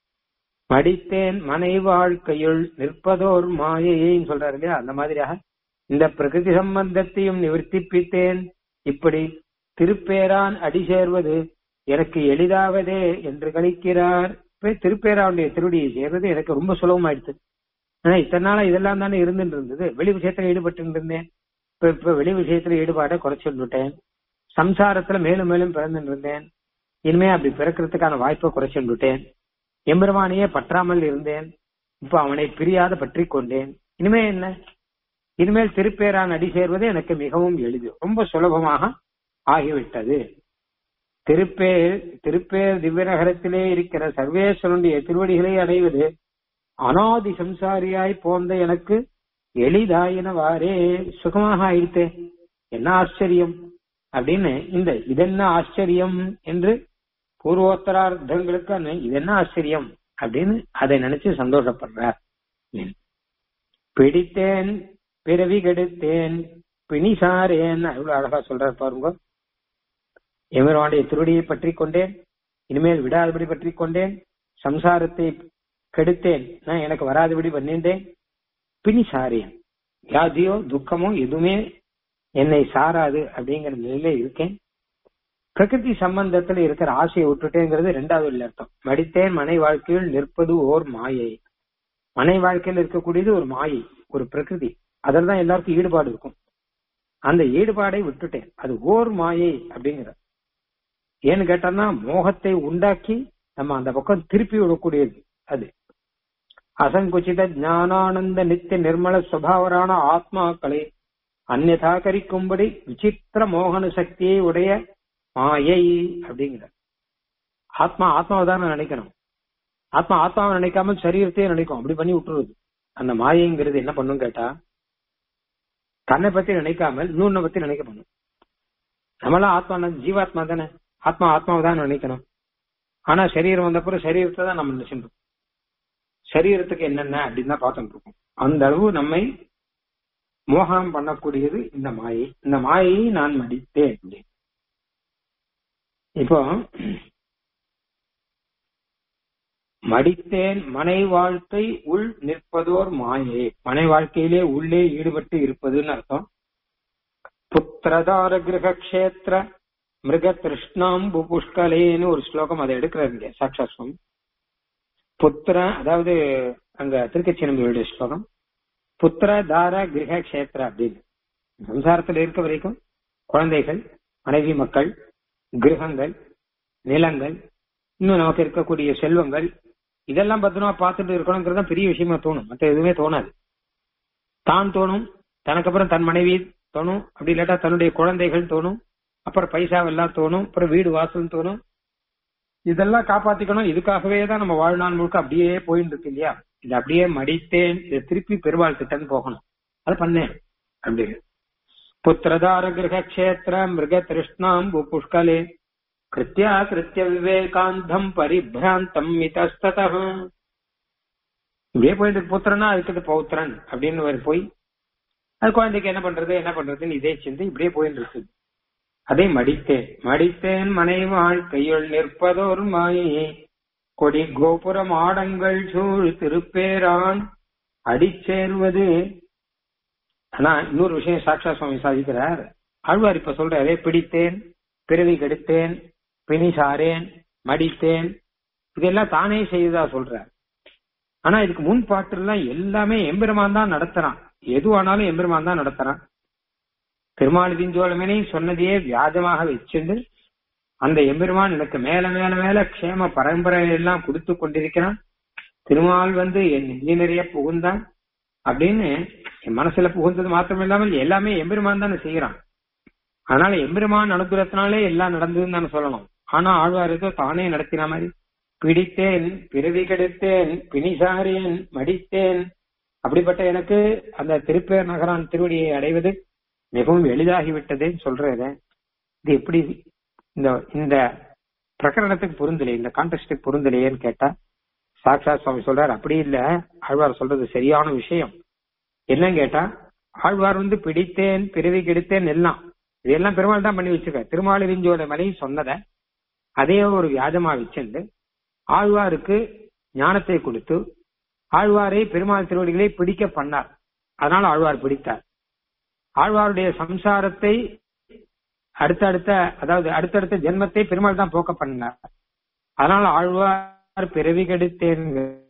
மடித்தேன் மனை வாழ்க்கையுள் நிற்பதோர் மாயைன்னு சொல்றாரு இல்லையா அந்த மாதிரியாக இந்த பிரகிருதி சம்பந்தத்தையும் நிவர்த்திப்பித்தேன் இப்படி திருப்பேரான் அடி சேர்வது எனக்கு எளிதாவதே என்று கணிக்கிறார் இப்ப திருப்பேராவுடைய திருடியை சேர்வது எனக்கு ரொம்ப சுலபமாயிடுச்சு ஆனா இத்தனை நாளா இதெல்லாம் தானே இருந்துட்டு இருந்தது வெளி விஷயத்துல ஈடுபட்டு இருந்தேன் இப்ப இப்ப வெளி விஷயத்துல ஈடுபாட்டை குறைச்சு விட்டேன் சம்சாரத்துல மேலும் மேலும் பிறந்துட்டு இருந்தேன் இனிமே அப்படி பிறக்கிறதுக்கான வாய்ப்பை குறைச்சு விட்டேன் எம்பெருமானையே பற்றாமல் இருந்தேன் இப்ப அவனை பிரியாத பற்றி கொண்டேன் இனிமே என்ன இனிமேல் திருப்பேரான் அடி சேர்வது எனக்கு மிகவும் எளிது ரொம்ப சுலபமாக ஆகிவிட்டது திருப்பேர் திருப்பேர் திவ்ய நகரத்திலே இருக்கிற சர்வேஸ்வரனுடைய திருவடிகளை அடைவது அனாதி சம்சாரியாய் போந்த எனக்கு எளிதாயினவாறே சுகமாக ஆயிடுத்தே என்ன ஆச்சரியம் அப்படின்னு இந்த இதென்ன ஆச்சரியம் என்று பூர்வோத்தரார்த்தங்களுக்கு அந்த இதென்ன ஆச்சரியம் அப்படின்னு அதை நினைச்சு சந்தோஷப்படுறார் பிடித்தேன் பிறவி கெடுத்தேன் பிணிசாரேன் எவ்வளவு அழகா சொல்றார் பாருங்க எமருவானுடைய திருடியை பற்றி கொண்டேன் இனிமேல் விடாதபடி பற்றி கொண்டேன் சம்சாரத்தை கெடுத்தேன் நான் எனக்கு வராதபடி பண்ணிட்டேன் பிணி சாரேன் வியாதியோ துக்கமோ எதுவுமே என்னை சாராது அப்படிங்கிற நிலையில இருக்கேன் பிரகிருதி சம்பந்தத்துல இருக்கிற ஆசையை விட்டுட்டேங்கிறது ரெண்டாவது இல்லை அர்த்தம் மடித்தேன் மனை வாழ்க்கையில் நிற்பது ஓர் மாயை மனை வாழ்க்கையில இருக்கக்கூடியது ஒரு மாயை ஒரு பிரகிருதி அதில் தான் எல்லாருக்கும் ஈடுபாடு இருக்கும் அந்த ஈடுபாடை விட்டுட்டேன் அது ஓர் மாயை அப்படிங்கிற ஏன்னு கேட்டோம்னா மோகத்தை உண்டாக்கி நம்ம அந்த பக்கம் திருப்பி விடக்கூடியது அது அசங்குச்சித ஞானானந்த நித்திய நிர்மல சுபாவரான ஆத்மாக்களை அந்நதாகரிக்கும்படி விசித்திர மோகன சக்தியை உடைய மாயை அப்படிங்கிற ஆத்மா ஆத்மாவை தான் நினைக்கணும் ஆத்மா ஆத்மாவை நினைக்காம சரீரத்தையே நினைக்கும் அப்படி பண்ணி விட்டுருது அந்த மாயைங்கிறது என்ன பண்ணும் கேட்டா தன்னை பத்தி நினைக்காமல் இன்னொன்ன பத்தி நினைக்க பண்ணும் நம்மளாம் ஆத்மா ஜீவாத்மா தானே ஆத்மா ஆத்மாவை தான் நினைக்கணும் ஆனா சரீரம் வந்த பிறகு சரீரத்தை தான் நம்ம நினைச்சுட்டு சரீரத்துக்கு என்னென்ன அப்படின்னு தான் பார்த்துட்டு இருக்கோம் அந்த அளவு நம்மை மோகனம் பண்ணக்கூடியது இந்த மாயை இந்த மாயையை நான் மடித்தேன் அப்படின்னு இப்போ மடித்தேன் மனை வாழ்க்கை உள் நிற்பதோர் மாயை மனை வாழ்க்கையிலே உள்ளே ஈடுபட்டு இருப்பதுன்னு அர்த்தம் புத்திரதார கிரகக்ஷேத்திர மிருக திருஷ்ணாம்பு புஷ்கலேன்னு ஒரு ஸ்லோகம் அதை எடுக்கிறாருங்க சாட்சாஸ்வம் புத்திர அதாவது அங்க திருக்கச்சினம்பியுடைய ஸ்லோகம் புத்திர தார கிரக கஷேத்திர அப்படின்னு சம்சாரத்தில் இருக்க வரைக்கும் குழந்தைகள் மனைவி மக்கள் கிரகங்கள் நிலங்கள் இன்னும் நமக்கு இருக்கக்கூடிய செல்வங்கள் இதெல்லாம் பத்திரமா பார்த்துட்டு இருக்கணுங்கிறது தான் பெரிய விஷயமா தோணும் மற்ற எதுவுமே தோணாது தான் தோணும் தனக்கு அப்புறம் தன் மனைவி தோணும் அப்படி இல்லாட்டா தன்னுடைய குழந்தைகள் தோணும் அப்புறம் பைசாவெல்லாம் தோணும் அப்புறம் வீடு வாசல் தோணும் இதெல்லாம் காப்பாத்திக்கணும் இதுக்காகவே தான் நம்ம வாழ்நாள் முழுக்க அப்படியே போயிட்டு இருக்கு இல்லையா இது அப்படியே மடித்தேன் இதை திருப்பி பெருவாள் கிட்டன்னு போகணும் அது பண்ணேன் அப்படி புத்திரதார கிரக கஷேத்திர மிருக திருஷ்ணாம் புஷ்கலே கிருத்தியா கிருத்திய விவேகாந்தம் பரிபிராந்தம் மிதஸ்தத இப்படியே போயிட்டு புத்திரனா அதுக்கு பௌத்திரன் அப்படின்னு போய் அது குழந்தைக்கு என்ன பண்றது என்ன பண்றதுன்னு இதே சிந்தை இப்படியே போயிட்டு இருக்கு அதை மடித்தேன் மடித்தேன் மனை வாழ்க்கையுள் நிற்பதோர் மாயை கொடி கோபுர மாடங்கள் சூழ் திருப்பேரான் அடிச்சேர்வது ஆனா இன்னொரு விஷயம் சாட்சா சுவாமி சாதிக்கிறார் ஆழ்வார் இப்ப சொல்றாரே பிடித்தேன் பிறவி கெடுத்தேன் பிணி சாரேன் மடித்தேன் இதெல்லாம் தானே செய்ததா சொல்றார் ஆனா இதுக்கு முன் பாட்டுலாம் எல்லாமே எம்பெருமான் தான் நடத்துறான் எதுவானாலும் எம்பெருமான் தான் நடத்துறான் பெருமாள் திஞ்சோழமனை சொன்னதையே வியாஜமாக வச்சிருந்து அந்த எம்பெருமான் எனக்கு மேல மேல மேல க்ஷேம பரம்பரை எல்லாம் கொடுத்து கொண்டிருக்கிறான் திருமால் வந்து என் நெஞ்சு நிறைய புகுந்தான் அப்படின்னு என் மனசுல புகுந்தது மாத்திரம் இல்லாமல் எல்லாமே எம்பெருமான் தானே செய்யறான் அதனால எம்பெருமான் அனுகிரகத்தினாலே எல்லாம் நடந்ததுன்னு தானே சொல்லணும் ஆனா ஆழ்வார் ஏதோ தானே நடத்தின மாதிரி பிடித்தேன் பிறவி கெடுத்தேன் பிணிசாரேன் மடித்தேன் அப்படிப்பட்ட எனக்கு அந்த திருப்பேர் நகரான் திருவடியை அடைவது மிகவும் எளிதாகிவிட்டதே சொல்றேன் இது எப்படி இந்த இந்த பிரகரணத்துக்கு பொருந்தலை இந்த கான்டெஸ்டுக்கு பொருந்தலையேன்னு கேட்டா சாக்ஷா சுவாமி சொல்றாரு அப்படி இல்ல ஆழ்வார் சொல்றது சரியான விஷயம் என்னன்னு கேட்டா ஆழ்வார் வந்து பிடித்தேன் பிறவி கெடுத்தேன் எல்லாம் இதெல்லாம் பெருமாள் தான் பண்ணி வச்சிருக்க திருமாலிரிஞ்சோட மலை சொன்னதை அதே ஒரு வியாஜமா வச்சிருந்து ஆழ்வாருக்கு ஞானத்தை கொடுத்து ஆழ்வாரை பெருமாள் திருவடிகளை பிடிக்க பண்ணார் அதனால ஆழ்வார் பிடித்தார் ஆழ்வாருடைய சம்சாரத்தை அடுத்தடுத்த அதாவது அடுத்தடுத்த ஜென்மத்தை பெருமாள் தான் போக்க பண்ணார் அதனால ஆழ்வார் பிறவி கெடுத்தேன்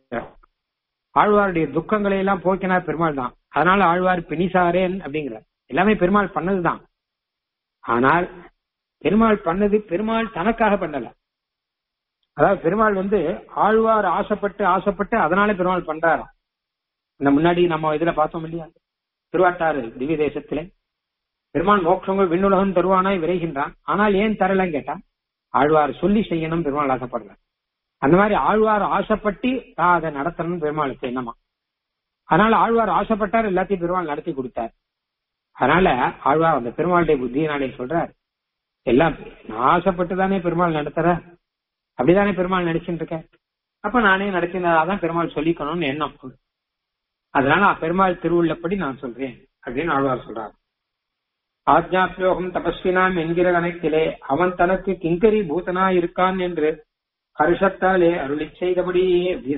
ஆழ்வாருடைய துக்கங்களை எல்லாம் போக்கினார் பெருமாள் தான் அதனால ஆழ்வார் பிணிசாரேன் அப்படிங்கிறார் எல்லாமே பெருமாள் பண்ணதுதான் ஆனால் பெருமாள் பண்ணது பெருமாள் தனக்காக பண்ணல அதாவது பெருமாள் வந்து ஆழ்வார் ஆசைப்பட்டு ஆசைப்பட்டு அதனால பெருமாள் பண்றாராம் இந்த முன்னாடி நம்ம இதுல பார்த்தோம் இல்லையா திருவாட்டாறு திவ்ய தேசத்திலே பெருமாள் மோட்சங்கள் விண்ணுலகம் தருவானாய் விரைகின்றான் ஆனால் ஏன் தரலன்னு கேட்டா ஆழ்வார் சொல்லி செய்யணும் பெருமாள் ஆசைப்படல அந்த மாதிரி ஆழ்வார் ஆசைப்பட்டு தான் அதை நடத்தணும் பெருமாளுக்கு என்னமா அதனால ஆழ்வார் ஆசைப்பட்டார் எல்லாத்தையும் பெருமாள் நடத்தி கொடுத்தார் அதனால ஆழ்வார் அந்த பெருமாளுடைய புத்தியினாலே சொல்றார் எல்லாம் நான் ஆசைப்பட்டு தானே பெருமாள் நடத்துற அப்படிதானே பெருமாள் நடிச்சுட்டு இருக்க அப்ப நானே நடத்தினதாதான் பெருமாள் சொல்லிக்கணும்னு எண்ணம் அதனால பெருமாள் திருவுள்ளப்படி நான் சொல்றேன் அப்படின்னு ஆழ்வார் சொல்றார் ஆஜ்ஞாப்யோகம் தபஸ்வினாம் என்கிற கணக்கிலே அவன் தனக்கு கிங்கரி பூதனா இருக்கான் என்று ஹர்ஷத்தாலே அருளி செய்தபடியே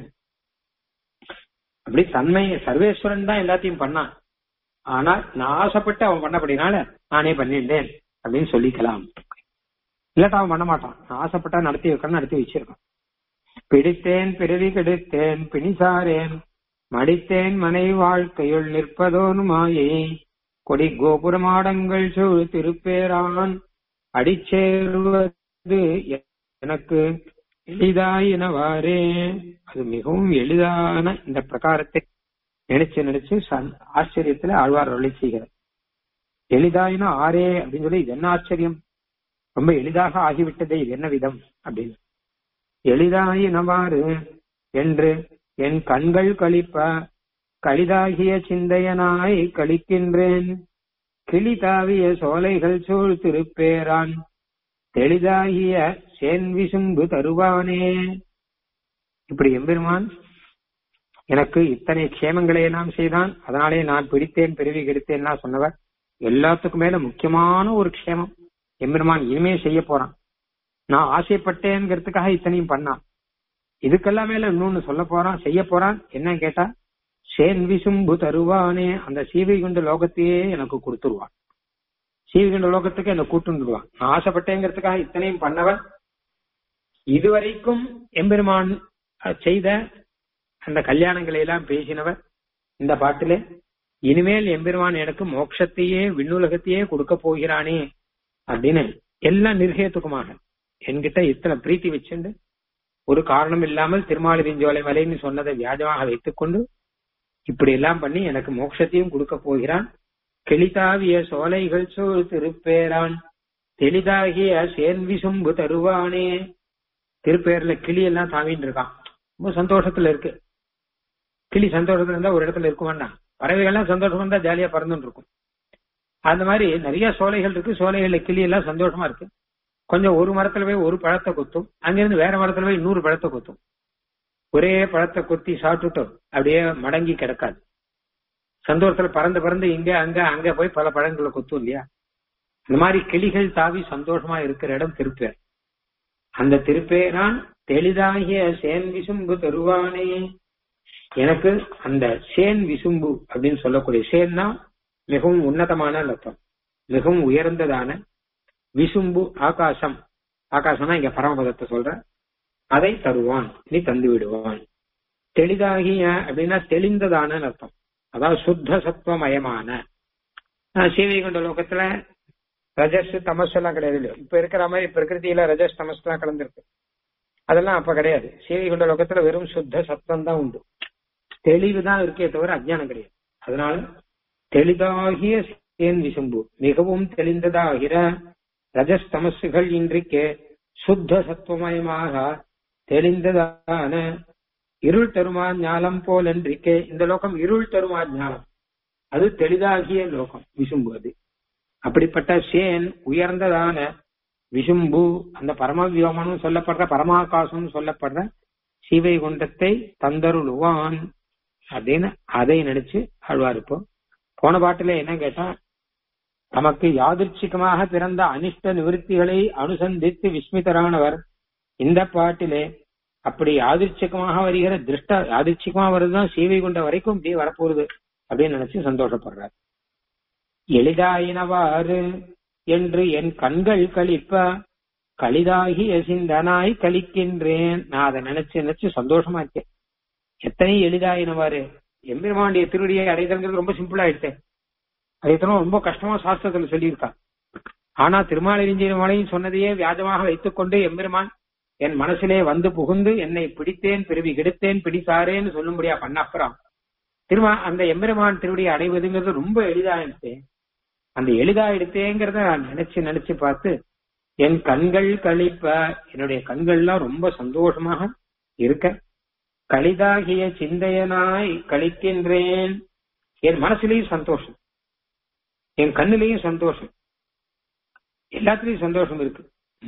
அப்படி தன்மை சர்வேஸ்வரன் தான் எல்லாத்தையும் பண்ணான் ஆனால் நான் ஆசைப்பட்டு அவன் பண்ணபடினால நானே பண்ணிட்டேன் அப்படின்னு சொல்லிக்கலாம் இல்லாட்டா அவன் பண்ண மாட்டான் நான் ஆசைப்பட்டா நடத்தி வைக்கணும் நடத்தி வச்சிருக்கான் பிடித்தேன் பிறவி கெடுத்தேன் பிணிசாரேன் மடித்தேன் மனை வாழ்க்கையுள் நிற்பதோனு மாயை கொடி கோபுரமாடங்கள் சூழ் திருப்பேரான் அடிச்சேருவது எனக்கு எளிதாயினவாறே அது மிகவும் எளிதான இந்த பிரகாரத்தை நினைச்சு நினைச்சு சந்- ஆச்சரியத்துல ஆழ்வார் அருளை செய்கிறார் எளிதாயினா ஆரே அப்படின்னு சொல்லி இது என்ன ஆச்சரியம் ரொம்ப எளிதாக ஆகிவிட்டதே இது என்ன விதம் அப்படின்னு எளிதாயினவாறு என்று என் கண்கள் கழிப்ப கலிதாகிய சிந்தையனாய் கழிக்கின்றேன் கிளி தாவிய சோலைகள் சூழ் திருப்பேரான் தெளிதாகிய சேன் விசும்பு தருவானே இப்படி எம்பெருமான் எனக்கு இத்தனை க்ஷேமங்களை எல்லாம் செய்தான் அதனாலே நான் பிடித்தேன் பிறவி கெடுத்தேன்னா சொன்னவர் எல்லாத்துக்கும் மேல முக்கியமான ஒரு க்ஷேமம் எம்பெருமான் இனிமே செய்ய போறான் நான் ஆசைப்பட்டேங்கிறதுக்காக இத்தனையும் பண்ணான் இதுக்கெல்லாம் மேல இன்னொன்னு சொல்ல போறான் செய்ய போறான் என்னன்னு கேட்டா சேன் விசும்பு தருவானே அந்த சீவைகுண்ட லோகத்தையே எனக்கு கொடுத்துருவான் சீவைகுண்ட லோகத்துக்கு என்ன கூட்டுருவான் நான் ஆசைப்பட்டேங்கிறதுக்காக இத்தனையும் பண்ணவன் இதுவரைக்கும் எம்பெருமான் அஹ், செய்த அந்த கல்யாணங்களை எல்லாம் பேசினவர் இந்த பாட்டிலே இனிமேல் எம்பெருமான் எனக்கு மோட்சத்தையே விண்ணுலகத்தையே கொடுக்க போகிறானே அப்படின்னு எல்லாம் நிர்ஹேத்துக்குமாக என்கிட்ட இத்தனை பிரீத்தி வச்சுண்டு ஒரு காரணம் இல்லாமல் திருமாலிரிஞ்சோலை மலைன்னு சொன்னதை வியாஜமாக வைத்துக்கொண்டு இப்படி எல்லாம் பண்ணி எனக்கு மோட்சத்தையும் கொடுக்க போகிறான் கிளிதாவிய சோலைகள் சூழ் திருப்பேரான் தெளிதாகிய சேர்விசும்பு தருவானே திருப்பேர்ல கிளி எல்லாம் தாவின்னு இருக்கான் ரொம்ப சந்தோஷத்துல இருக்கு கிளி சந்தோஷத்துல இருந்தா ஒரு இடத்துல இருக்க வேண்டாம் பறவைகள்லாம் சந்தோஷமா இருந்தா ஜாலியா பறந்துட்டு இருக்கும் அந்த மாதிரி நிறைய சோலைகள் இருக்கு சோலைகள்ல கிளி எல்லாம் சந்தோஷமா இருக்கு கொஞ்சம் ஒரு மரத்துல போய் ஒரு பழத்தை கொத்தும் அங்கிருந்து வேற மரத்துல போய் இன்னொரு பழத்தை கொத்தும் ஒரே பழத்தை கொத்தி சாப்பிட்டுட்டு அப்படியே மடங்கி கிடக்காது சந்தோஷத்துல பறந்து பறந்து இங்க அங்க அங்க போய் பல பழங்களை கொத்தும் இல்லையா இந்த மாதிரி கிளிகள் தாவி சந்தோஷமா இருக்கிற இடம் திருப்பேர் அந்த திருப்பேரான் தெளிதாகிய சேன் விசும்பு தருவானே எனக்கு அந்த சேன் விசும்பு அப்படின்னு சொல்லக்கூடிய சேன்னா மிகவும் உன்னதமான அர்த்தம் மிகவும் உயர்ந்ததான விசும்பு ஆகாசம் ஆகாசம்னா இங்க பரமபதத்தை சொல்ற அதை தருவான் நீ தந்து விடுவான் தெளிதாகிய அப்படின்னா தெளிந்ததான அர்த்தம் அதாவது சுத்த சத்துவமயமான ஆஹ் சீவைகுண்ட லோகத்துல ரஜஸ் தமஸ் எல்லாம் கிடையாது இல்லையோ இப்ப இருக்கிற மாதிரி பிரகிருதியில ரஜஸ் தமஸ் எல்லாம் கலந்துருக்கு அதெல்லாம் அப்ப கிடையாது சீவைகுண்ட லோகத்துல வெறும் சுத்த சத்தம் தான் உண்டு தெளிவு தான் இருக்கே தவிர அஜ்ஞானம் கிடையாது அதனால தெளிதாகிய சேன் விசும்பு மிகவும் தெளிந்ததாகிற ரஜஸ் தமசுகள் இன்றைக்கு சுத்த சத்துவமயமாக தெளிந்ததான இருள் தருமா ஞானம் போல் என்றிக்கே இந்த லோகம் இருள் தருமா ஞானம் அது தெளிதாகிய லோகம் விசும்பு அது அப்படிப்பட்ட சேன் உயர்ந்ததான விசும்பு அந்த பரமவியோமனும் சொல்லப்படுற பரமாகாசம் சொல்லப்படுற சிவைகுண்டத்தை தந்தருளுவான் அப்படின்னு அதை நினைச்சு ஆழ்வார் இப்போ போன பாட்டுல என்ன கேட்டா தமக்கு யாதிர்ச்சிகமாக பிறந்த அனிஷ்ட நிவர்த்திகளை அனுசந்தித்து விஸ்மிதரானவர் இந்த பாட்டிலே அப்படி யாதிர்ச்சிகமாக வருகிற திருஷ்ட யாதிர்ச்சிகமா வருதுதான் சீவை கொண்ட வரைக்கும் இப்படி வரப்போகுது அப்படின்னு நினைச்சு சந்தோஷப்படுறார் எளிதாயினவாறு என்று என் கண்கள் கழிப்ப களிதாகிய சிந்தனாய் கழிக்கின்றேன் நான் அதை நினைச்சு நினைச்சு சந்தோஷமா இருக்கேன் எத்தனை எளிதாயினவாறு எம்பெருமாண்டிய திருடியை அடைதல்ங்கிறது ரொம்ப சிம்பிள் ஆயிடுச்சு அதைத்தனும் ரொம்ப கஷ்டமா சாஸ்திரத்துல சொல்லியிருக்கா ஆனா திருமாலிருஞ்சின மலையும் சொன்னதையே வியாஜமாக வைத்துக்கொண்டு எம்பெருமான் என் மனசிலே வந்து புகுந்து என்னை பிடித்தேன் பிறவி கெடுத்தேன் பிடித்தாரேன்னு சொல்லும்படியா பண்ண அப்புறம் திருமா அந்த எம்பெருமான் திருவடியை அடைவதுங்கிறது ரொம்ப எளிதாயிடுச்சு அந்த எளிதாயிடுத்தேங்கிறத நான் நினைச்சு நினைச்சு பார்த்து என் கண்கள் கழிப்ப என்னுடைய கண்கள்லாம் ரொம்ப சந்தோஷமாக இருக்க கலிதாகிய சிந்தையனாய் கழிக்கின்றேன் என் மனசுலயும் சந்தோஷம் என் கண்ணிலையும் சந்தோஷம் எல்லாத்துலயும் சந்தோஷம் இருக்கு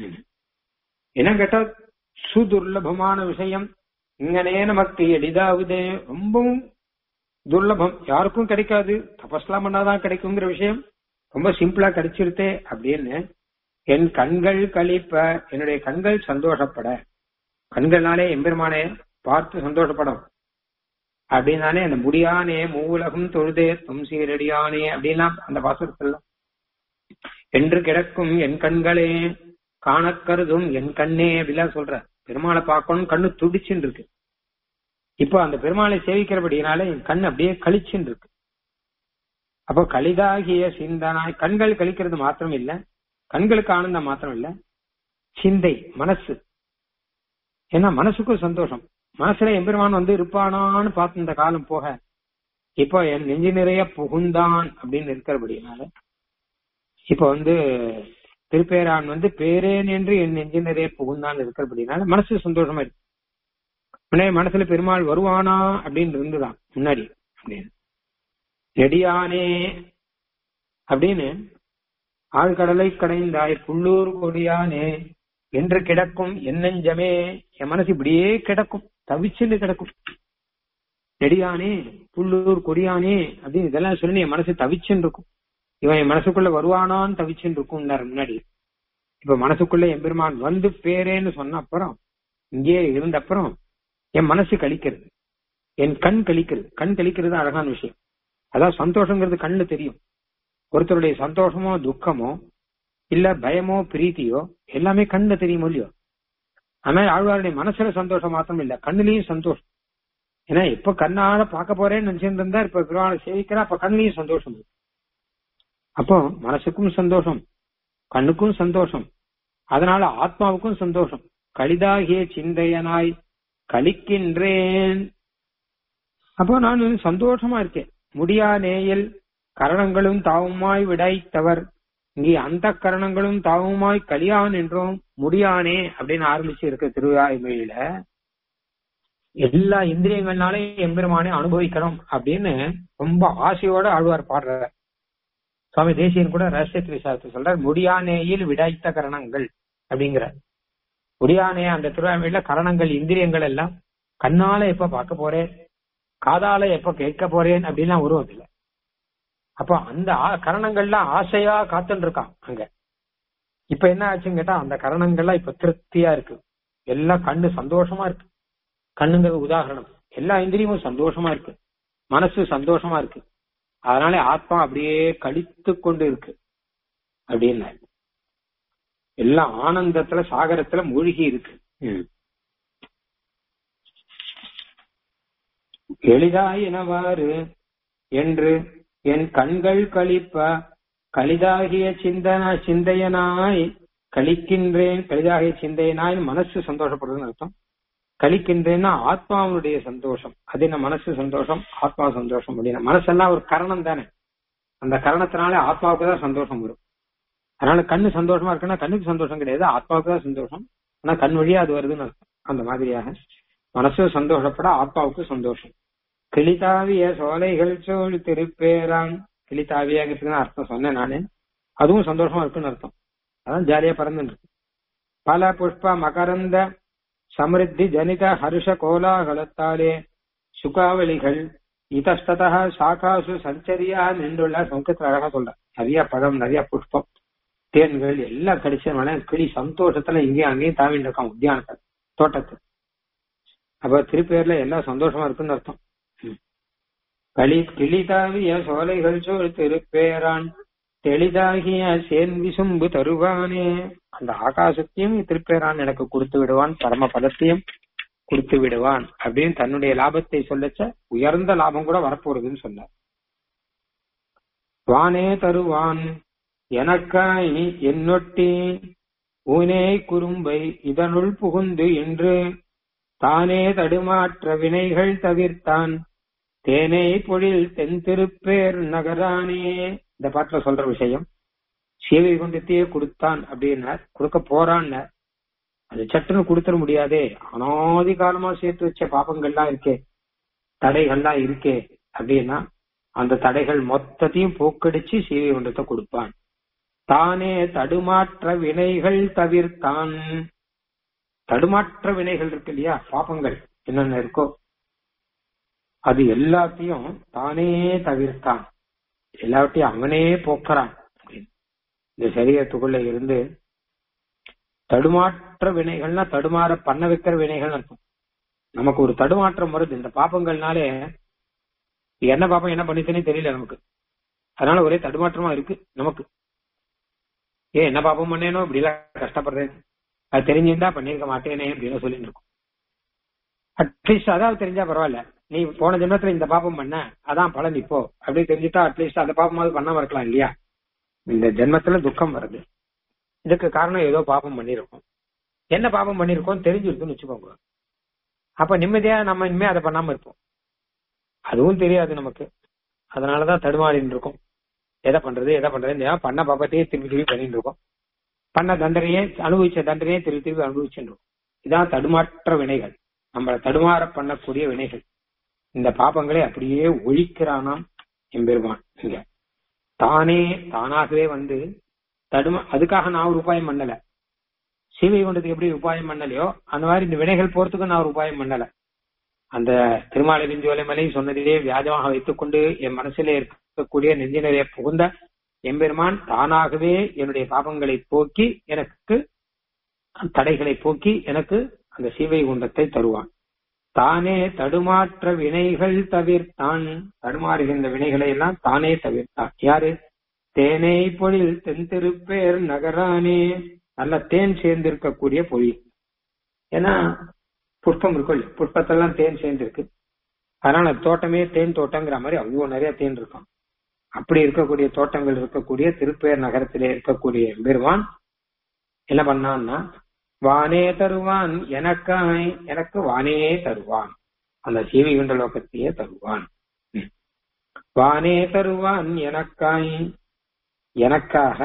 என்ன கேட்டா சுதுர்லபமான விஷயம் இங்கனே நமக்கு எளிதாகுதே ரொம்பவும் துர்லபம் யாருக்கும் கிடைக்காது தபஸ்லாம் பண்ணாதான் கிடைக்குங்கிற விஷயம் ரொம்ப சிம்பிளா கிடைச்சிருத்தே அப்படின்னு என் கண்கள் கழிப்ப என்னுடைய கண்கள் சந்தோஷப்பட கண்கள்னாலே எம்பெருமானே பார்த்து சந்தோஷப்படும் அப்படின்னாலே அந்த முடியானே மூவுலகம் தொழுதே தும் சீரடியானே அப்படின்லாம் அந்த பாசுரத்துல என்று கிடக்கும் என் கண்களே காணக்கருதும் என் கண்ணே அப்படிலாம் சொல்ற பெருமாளை பார்க்கணும் கண்ணு துடிச்சுன்னு இருக்கு இப்போ அந்த பெருமாளை சேவிக்கிறபடினால என் கண் அப்படியே கழிச்சுன்னு இருக்கு அப்போ கலிதாகிய சிந்தனாய் கண்கள் கழிக்கிறது மாத்திரம் இல்ல கண்களுக்கு ஆனந்தம் மாத்திரம் இல்ல சிந்தை மனசு ஏன்னா மனசுக்கும் சந்தோஷம் மனசுல எம்பெருமான் வந்து இருப்பானான்னு பார்த்து இந்த காலம் போக இப்போ என் நெஞ்சு நிறைய புகுந்தான் அப்படின்னு இருக்கிறபடினால இப்ப வந்து திருப்பேரான் வந்து பேரேன் என்று என் நெஞ்சு நிறைய புகுந்தான் இருக்கிறபடினால மனசு சந்தோஷமா இருக்கு முன்னாடி மனசுல பெருமாள் வருவானா அப்படின்னு இருந்துதான் முன்னாடி அப்படின்னு நெடியானே அப்படின்னு ஆழ்கடலை கடைந்தாய் புள்ளூர் கொடியானே என்று கிடக்கும் என் நெஞ்சமே என் மனசு இப்படியே கிடக்கும் தவிச்சுன்னு கிடக்கும் நெடியானே புள்ளூர் கொடியானே அப்படின்னு இதெல்லாம் சொல்லி என் மனசு தவிச்சுன்னு இருக்கும் இவன் என் மனசுக்குள்ள வருவானான்னு தவிச்சுன்னு இருக்கும் முன்னாடி இப்ப மனசுக்குள்ள எம்பெருமான் வந்து பேரேன்னு சொன்ன அப்புறம் இங்கே இருந்த அப்புறம் என் மனசு கழிக்கிறது என் கண் கழிக்கிறது கண் கழிக்கிறது அழகான விஷயம் அதான் சந்தோஷங்கிறது கண்ணு தெரியும் ஒருத்தருடைய சந்தோஷமோ துக்கமோ இல்ல பயமோ பிரீத்தியோ எல்லாமே கண்ணுல தெரியும் இல்லையோ ஆனா ஆழ்வாருடைய மனசுல சந்தோஷம் மாத்திரம் இல்ல கண்ணுலயும் சந்தோஷம் ஏன்னா எப்ப கண்ணால பார்க்க போறேன்னு நினைச்சிட்டு இருந்தா இப்ப பெருமாளை சேவிக்கிறா அப்ப கண்ணுலயும் சந்தோஷம் இருக்கு. அப்போ மனசுக்கும் சந்தோஷம் கண்ணுக்கும் சந்தோஷம் அதனால ஆத்மாவுக்கும் சந்தோஷம் கலிதாகிய சிந்தையனாய் கலிக்கின்றேன் அப்போ நான் வந்து சந்தோஷமா இருக்கேன் முடியா நேயில் கரணங்களும் தாவுமாய் விடைத்தவர் இங்கே அந்த கரணங்களும் தாவுமாய் கலியான் என்றும் முடியானே அப்படின்னு ஆரம்பிச்சு இருக்க திருவாய்மொழியில எல்லா இந்திரியங்கள்னாலையும் எம்பெருமானே அனுபவிக்கணும் அப்படின்னு ரொம்ப ஆசையோட ஆழ்வார் பாடுறார் சுவாமி தேசியன் கூட ரகசியத்து விசாரத்தை சொல்றார் முடியானேயில் விடைத்த கரணங்கள் அப்படிங்கிறார் முடியானே அந்த திருவாய்மொழியில கரணங்கள் இந்திரியங்கள் எல்லாம் கண்ணால எப்ப பார்க்க போறேன் காதால எப்ப கேட்க போறேன் அப்படின்லாம் உருவம் இல்லை அப்போ அந்த ஆ- கரணங்கள்லாம் ஆசையா காத்துன்னு இருக்கான் அங்க இப்ப என்ன ஆச்சுன்னு கேட்டா அந்த கரணங்கள்லாம் இப்ப திருப்தியா இருக்கு எல்லாம் கண்ணு சந்தோஷமா இருக்கு கண்ணுங்கிறது உதாரணம் எல்லா இந்திரியமும் சந்தோஷமா இருக்கு மனசு சந்தோஷமா இருக்கு அதனால ஆத்மா அப்படியே கழித்து கொண்டு இருக்கு அப்படின்னு எல்லாம் ஆனந்தத்துல சாகரத்துல மூழ்கி இருக்கு ம். எளிதாயினவாறு என்று என் கண்கள் கழிப்ப கலிதாகிய சிந்தன சிந்தையனாய் கழிக்கின்றேன் கலிதாகிய சிந்தையனாய் மனசு சந்தோஷப்படுறதுன்னு அர்த்தம் கழிக்கின்றேன்னா ஆத்மாவுடைய சந்தோஷம் அது என்ன மனசு சந்தோஷம் ஆத்மா சந்தோஷம் அப்படின்னா மனசெல்லாம் ஒரு கரணம் தானே அந்த கரணத்தினால ஆத்மாவுக்கு தான் சந்தோஷம் வரும் அதனால கண்ணு சந்தோஷமா இருக்குன்னா கண்ணுக்கு சந்தோஷம் கிடையாது ஆத்மாவுக்கு தான் சந்தோஷம் ஆனா கண் வழியா அது வருதுன்னு அர்த்தம் அந்த மாதிரியாக மனசு சந்தோஷப்பட ஆத்மாவுக்கு சந்தோஷம் கிளிதாவிய சோலைகள் சோழ் திருப்பேரான் கிளிதாவியாகிறதுக்கு அர்த்தம் சொன்னேன் நானு அதுவும் சந்தோஷமா இருக்குன்னு அர்த்தம் அதான் ஜாலியா பறந்துன்னு இருக்கு பல புஷ்ப மகரந்த சமிருத்தி ஜனித ஹர்ஷ கோலாகலத்தாலே சுகாவளிகள் இதஸ்ததா சாகாசு சஞ்சரியா நின்றுள்ள சங்கத்துல அழகா சொல்ற நிறைய பழம் நிறைய புஷ்பம் தேன்கள் எல்லாம் கிடைச்சதுனால கிளி சந்தோஷத்துல இங்கேயும் அங்கேயும் தாவிட்டு இருக்கான் உத்தியானத்தை தோட்டத்தை அப்ப திருப்பேர்ல எல்லாம் சந்தோஷமா இருக்குன்னு அர்த்தம் ம். களி கிளிதாவிய சோலைகள் சோழ் திருப்பேரான் தெளிதாகிய சேன் விசும்பு தருவானே அந்த ஆகாசத்தையும் திருப்பேரான் எனக்கு கொடுத்து விடுவான் பரம பதத்தையும் கொடுத்து விடுவான் அப்படின்னு தன்னுடைய லாபத்தை சொல்லச்ச உயர்ந்த லாபம் கூட வரப்போறதுன்னு சொன்னார் வானே தருவான் எனக்காய் என்னொட்டி ஊனே குறும்பை இதனுள் புகுந்து என்று தானே தடுமாற்ற வினைகள் தவிர்த்தான் தேனே பொழில் தென் திருப்பேர் நகரானே இந்த பாட்டுல சொல்ற விஷயம் சீவைகுண்டத்தையே கொடுத்தான் அப்படின்னார் கொடுக்க போறான்னார் அது சட்டுன்னு கொடுத்துட முடியாதே அனாதி காலமா சேர்த்து வச்ச பாப்பங்கள்லாம் இருக்கே தடைகள்லாம் இருக்கே அப்படின்னா அந்த தடைகள் மொத்தத்தையும் போக்கடிச்சு சீவை குண்டத்தை கொடுப்பான் தானே தடுமாற்ற வினைகள் தவிர்த்தான் தடுமாற்ற வினைகள் இருக்கு இல்லையா பாப்பங்கள் என்னென்ன இருக்கோ அது எல்லாத்தையும் தானே தவிர்த்தான் எல்லாவற்றையும் அவனே போக்குறான் அப்படின்னு. இந்த சரீரத்துக்குள்ள இருந்து தடுமாற்ற வினைகள்னா தடுமாற பண்ண வைக்கிற வினைகள் அர்த்தம் நமக்கு ஒரு தடுமாற்றம் வருது இந்த பாப்பங்கள்னாலே என்ன பாப்பம் என்ன பண்ணிச்சுன்னே தெரியல நமக்கு அதனால ஒரே தடுமாற்றமா இருக்கு நமக்கு ஏ என்ன பாப்பம் பண்ணேனோ இப்படி எல்லாம் கஷ்டப்படுறேன் அது தெரிஞ்சிருந்தா பண்ணிருக்க மாட்டேனே அப்படின்னு சொல்லிட்டு இருக்கும் அட்லீஸ்ட் அதாவது தெரிஞ்சா பரவாயில்ல நீ போன ஜென்மத்துல இந்த பாப்பம் பண்ண அதான் பலன் இப்போ அப்படி தெரிஞ்சுட்டா அட்லீஸ்ட் அந்த பாப்பமாவது பண்ணாம இருக்கலாம் இல்லையா இந்த ஜென்மத்துல துக்கம் வருது இதுக்கு காரணம் ஏதோ பாப்பம் பண்ணிருக்கோம் என்ன பாப்பம் பண்ணிருக்கோம் தெரிஞ்சிருக்குன்னு வச்சுக்கோங்க அப்ப நிம்மதியா நம்ம இனிமே அதை பண்ணாம இருப்போம் அதுவும் தெரியாது நமக்கு அதனாலதான் தடுமாறின்னு இருக்கோம் எதை பண்றது எதை பண்றது ஏன் பண்ண பாப்பத்தையே திருப்பி திருப்பி பண்ணிட்டு இருக்கோம் பண்ண தண்டனையே அனுபவிச்ச தண்டனையே திருப்பி திருப்பி அனுபவிச்சுட்டு இருக்கோம் இதான் தடுமாற்ற வினைகள் நம்மளை தடுமாற பண்ணக்கூடிய வினைகள் இந்த பாப்பங்களை அப்படியே ஒழிக்கிறானாம் எம்பெருமான் இங்க தானே தானாகவே வந்து தடுமா அதுக்காக நான் ஒரு உபாயம் பண்ணல சீவை கொண்டதுக்கு எப்படி உபாயம் பண்ணலையோ அந்த மாதிரி இந்த வினைகள் போறதுக்கு நான் ஒரு உபாயம் பண்ணல அந்த திருமாலிருஞ்சோலை மலை சொன்னதிலே வியாஜமாக வைத்துக் கொண்டு என் மனசிலே இருக்கக்கூடிய நெஞ்சினரே புகுந்த எம்பெருமான் தானாகவே என்னுடைய பாபங்களை போக்கி எனக்கு தடைகளை போக்கி எனக்கு அந்த சீவை குண்டத்தை தருவான் தானே தடுமாற்ற வினைகள் தவிர்த்தான் தடுமாறுகின்ற வினைகளை எல்லாம் தானே தவிர்த்தான் யாரு தேனை பொழில் தென்திருப்பேர் நகரானே நல்ல தேன் சேர்ந்திருக்கக்கூடிய பொழி ஏன்னா புஷ்பம் இருக்கும் புஷ்பத்தெல்லாம் தேன் சேர்ந்திருக்கு அதனால தோட்டமே தேன் தோட்டங்கிற மாதிரி அவ்வளவு நிறைய தேன் இருக்கும் அப்படி இருக்கக்கூடிய தோட்டங்கள் இருக்கக்கூடிய திருப்பேர் நகரத்திலே இருக்கக்கூடிய பெருமான் என்ன பண்ணான்னா வானே தருவான் எனக்காய் எனக்கு வானே தருவான் அந்த சீவி குண்ட லோகத்தையே தருவான் வானே தருவான் எனக்காய் எனக்காக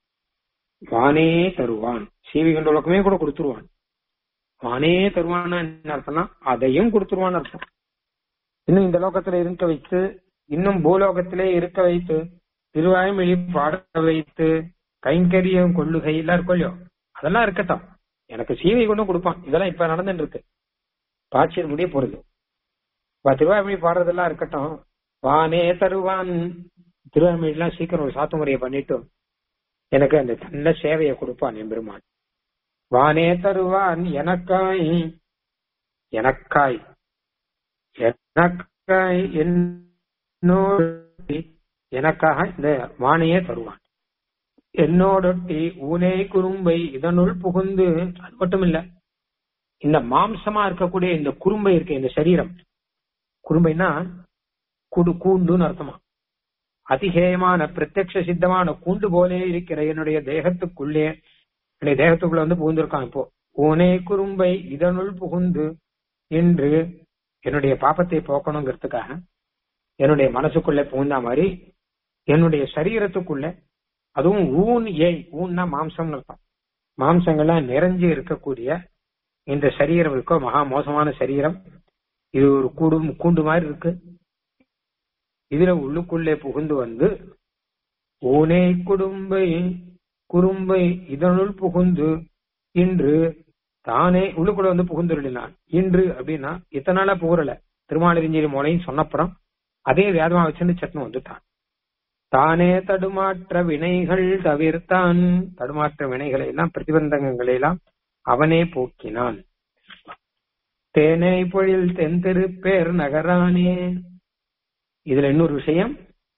வானே தருவான் சீவி குண்ட லோகமே கூட கொடுத்துருவான் வானே தருவான்னா என்ன அர்த்தம்னா அதையும் கொடுத்துருவான்னு அர்த்தம் இன்னும் இந்த லோகத்துல இருக்க வைத்து இன்னும் பூலோகத்திலே இருக்க வைத்து திருவாய்மொழி பாட வைத்து கைங்கரியம் கொள்ளுகை எல்லாம் இருக்கும் இல்லையோ அதெல்லாம் இருக்கட்டும் எனக்கு சீவை கொண்டும் கொடுப்பான் இதெல்லாம் இப்ப நடந்துட்டு இருக்கு பாட்சியர் முடிய போறது இப்ப திருவாய்மொழி பாடுறதெல்லாம் இருக்கட்டும் வானே தருவான் திருவாய்மொழி எல்லாம் சீக்கிரம் ஒரு சாத்து முறையை பண்ணிட்டு எனக்கு அந்த நல்ல சேவையை கொடுப்பான் என் பெருமான் வானே தருவான் எனக்காய் எனக்காய் எனக்காய் என்னோடு எனக்காக இந்த வானையே தருவான் என்னோடொட்டி ஊனே குறும்பை இதனுள் புகுந்து அது மட்டும் இல்ல இந்த மாம்சமா இருக்கக்கூடிய இந்த குறும்பை இருக்க இந்த சரீரம் குறும்பைனா குடு கூண்டுன்னு அர்த்தமா அதிகேயமான பிரத்யக்ஷ சித்தமான கூண்டு போலே இருக்கிற என்னுடைய தேகத்துக்குள்ளே என்னுடைய தேகத்துக்குள்ள வந்து புகுந்திருக்கான் இப்போ ஊனே குறும்பை இதனுள் புகுந்து என்று என்னுடைய பாப்பத்தை போக்கணுங்கிறதுக்காக என்னுடைய மனசுக்குள்ள புகுந்த மாதிரி என்னுடைய சரீரத்துக்குள்ள அதுவும் ஊன் ஏய் ஊன்னா மாம்சம்னு அர்த்தம் மாம்சங்கள்லாம் நிறைஞ்சு இருக்கக்கூடிய இந்த சரீரம் இருக்கோ மகா மோசமான சரீரம் இது ஒரு கூடு கூண்டு மாதிரி இருக்கு இதுல உள்ளுக்குள்ளே புகுந்து வந்து ஊனே குடும்பை குறும்பை இதனுள் புகுந்து இன்று தானே உள்ளுக்குள்ள வந்து புகுந்துருளினான் இன்று அப்படின்னா இத்தனை நாளா புகுறல திருமாலிருஞ்சேரி மோனையும் சொன்னப்புறம் அதே வேதமா வச்சுன்னு சட்னம் வந்துட்டான் தானே தடுமாற்ற வினைகள் தவிர்த்தான் தடுமாற்ற வினைகளை எல்லாம் பிரதிபந்தகங்களை எல்லாம் அவனே போக்கினான் தேனை பொழில் தென்திருப்பேர் நகரானே இதுல இன்னொரு விஷயம்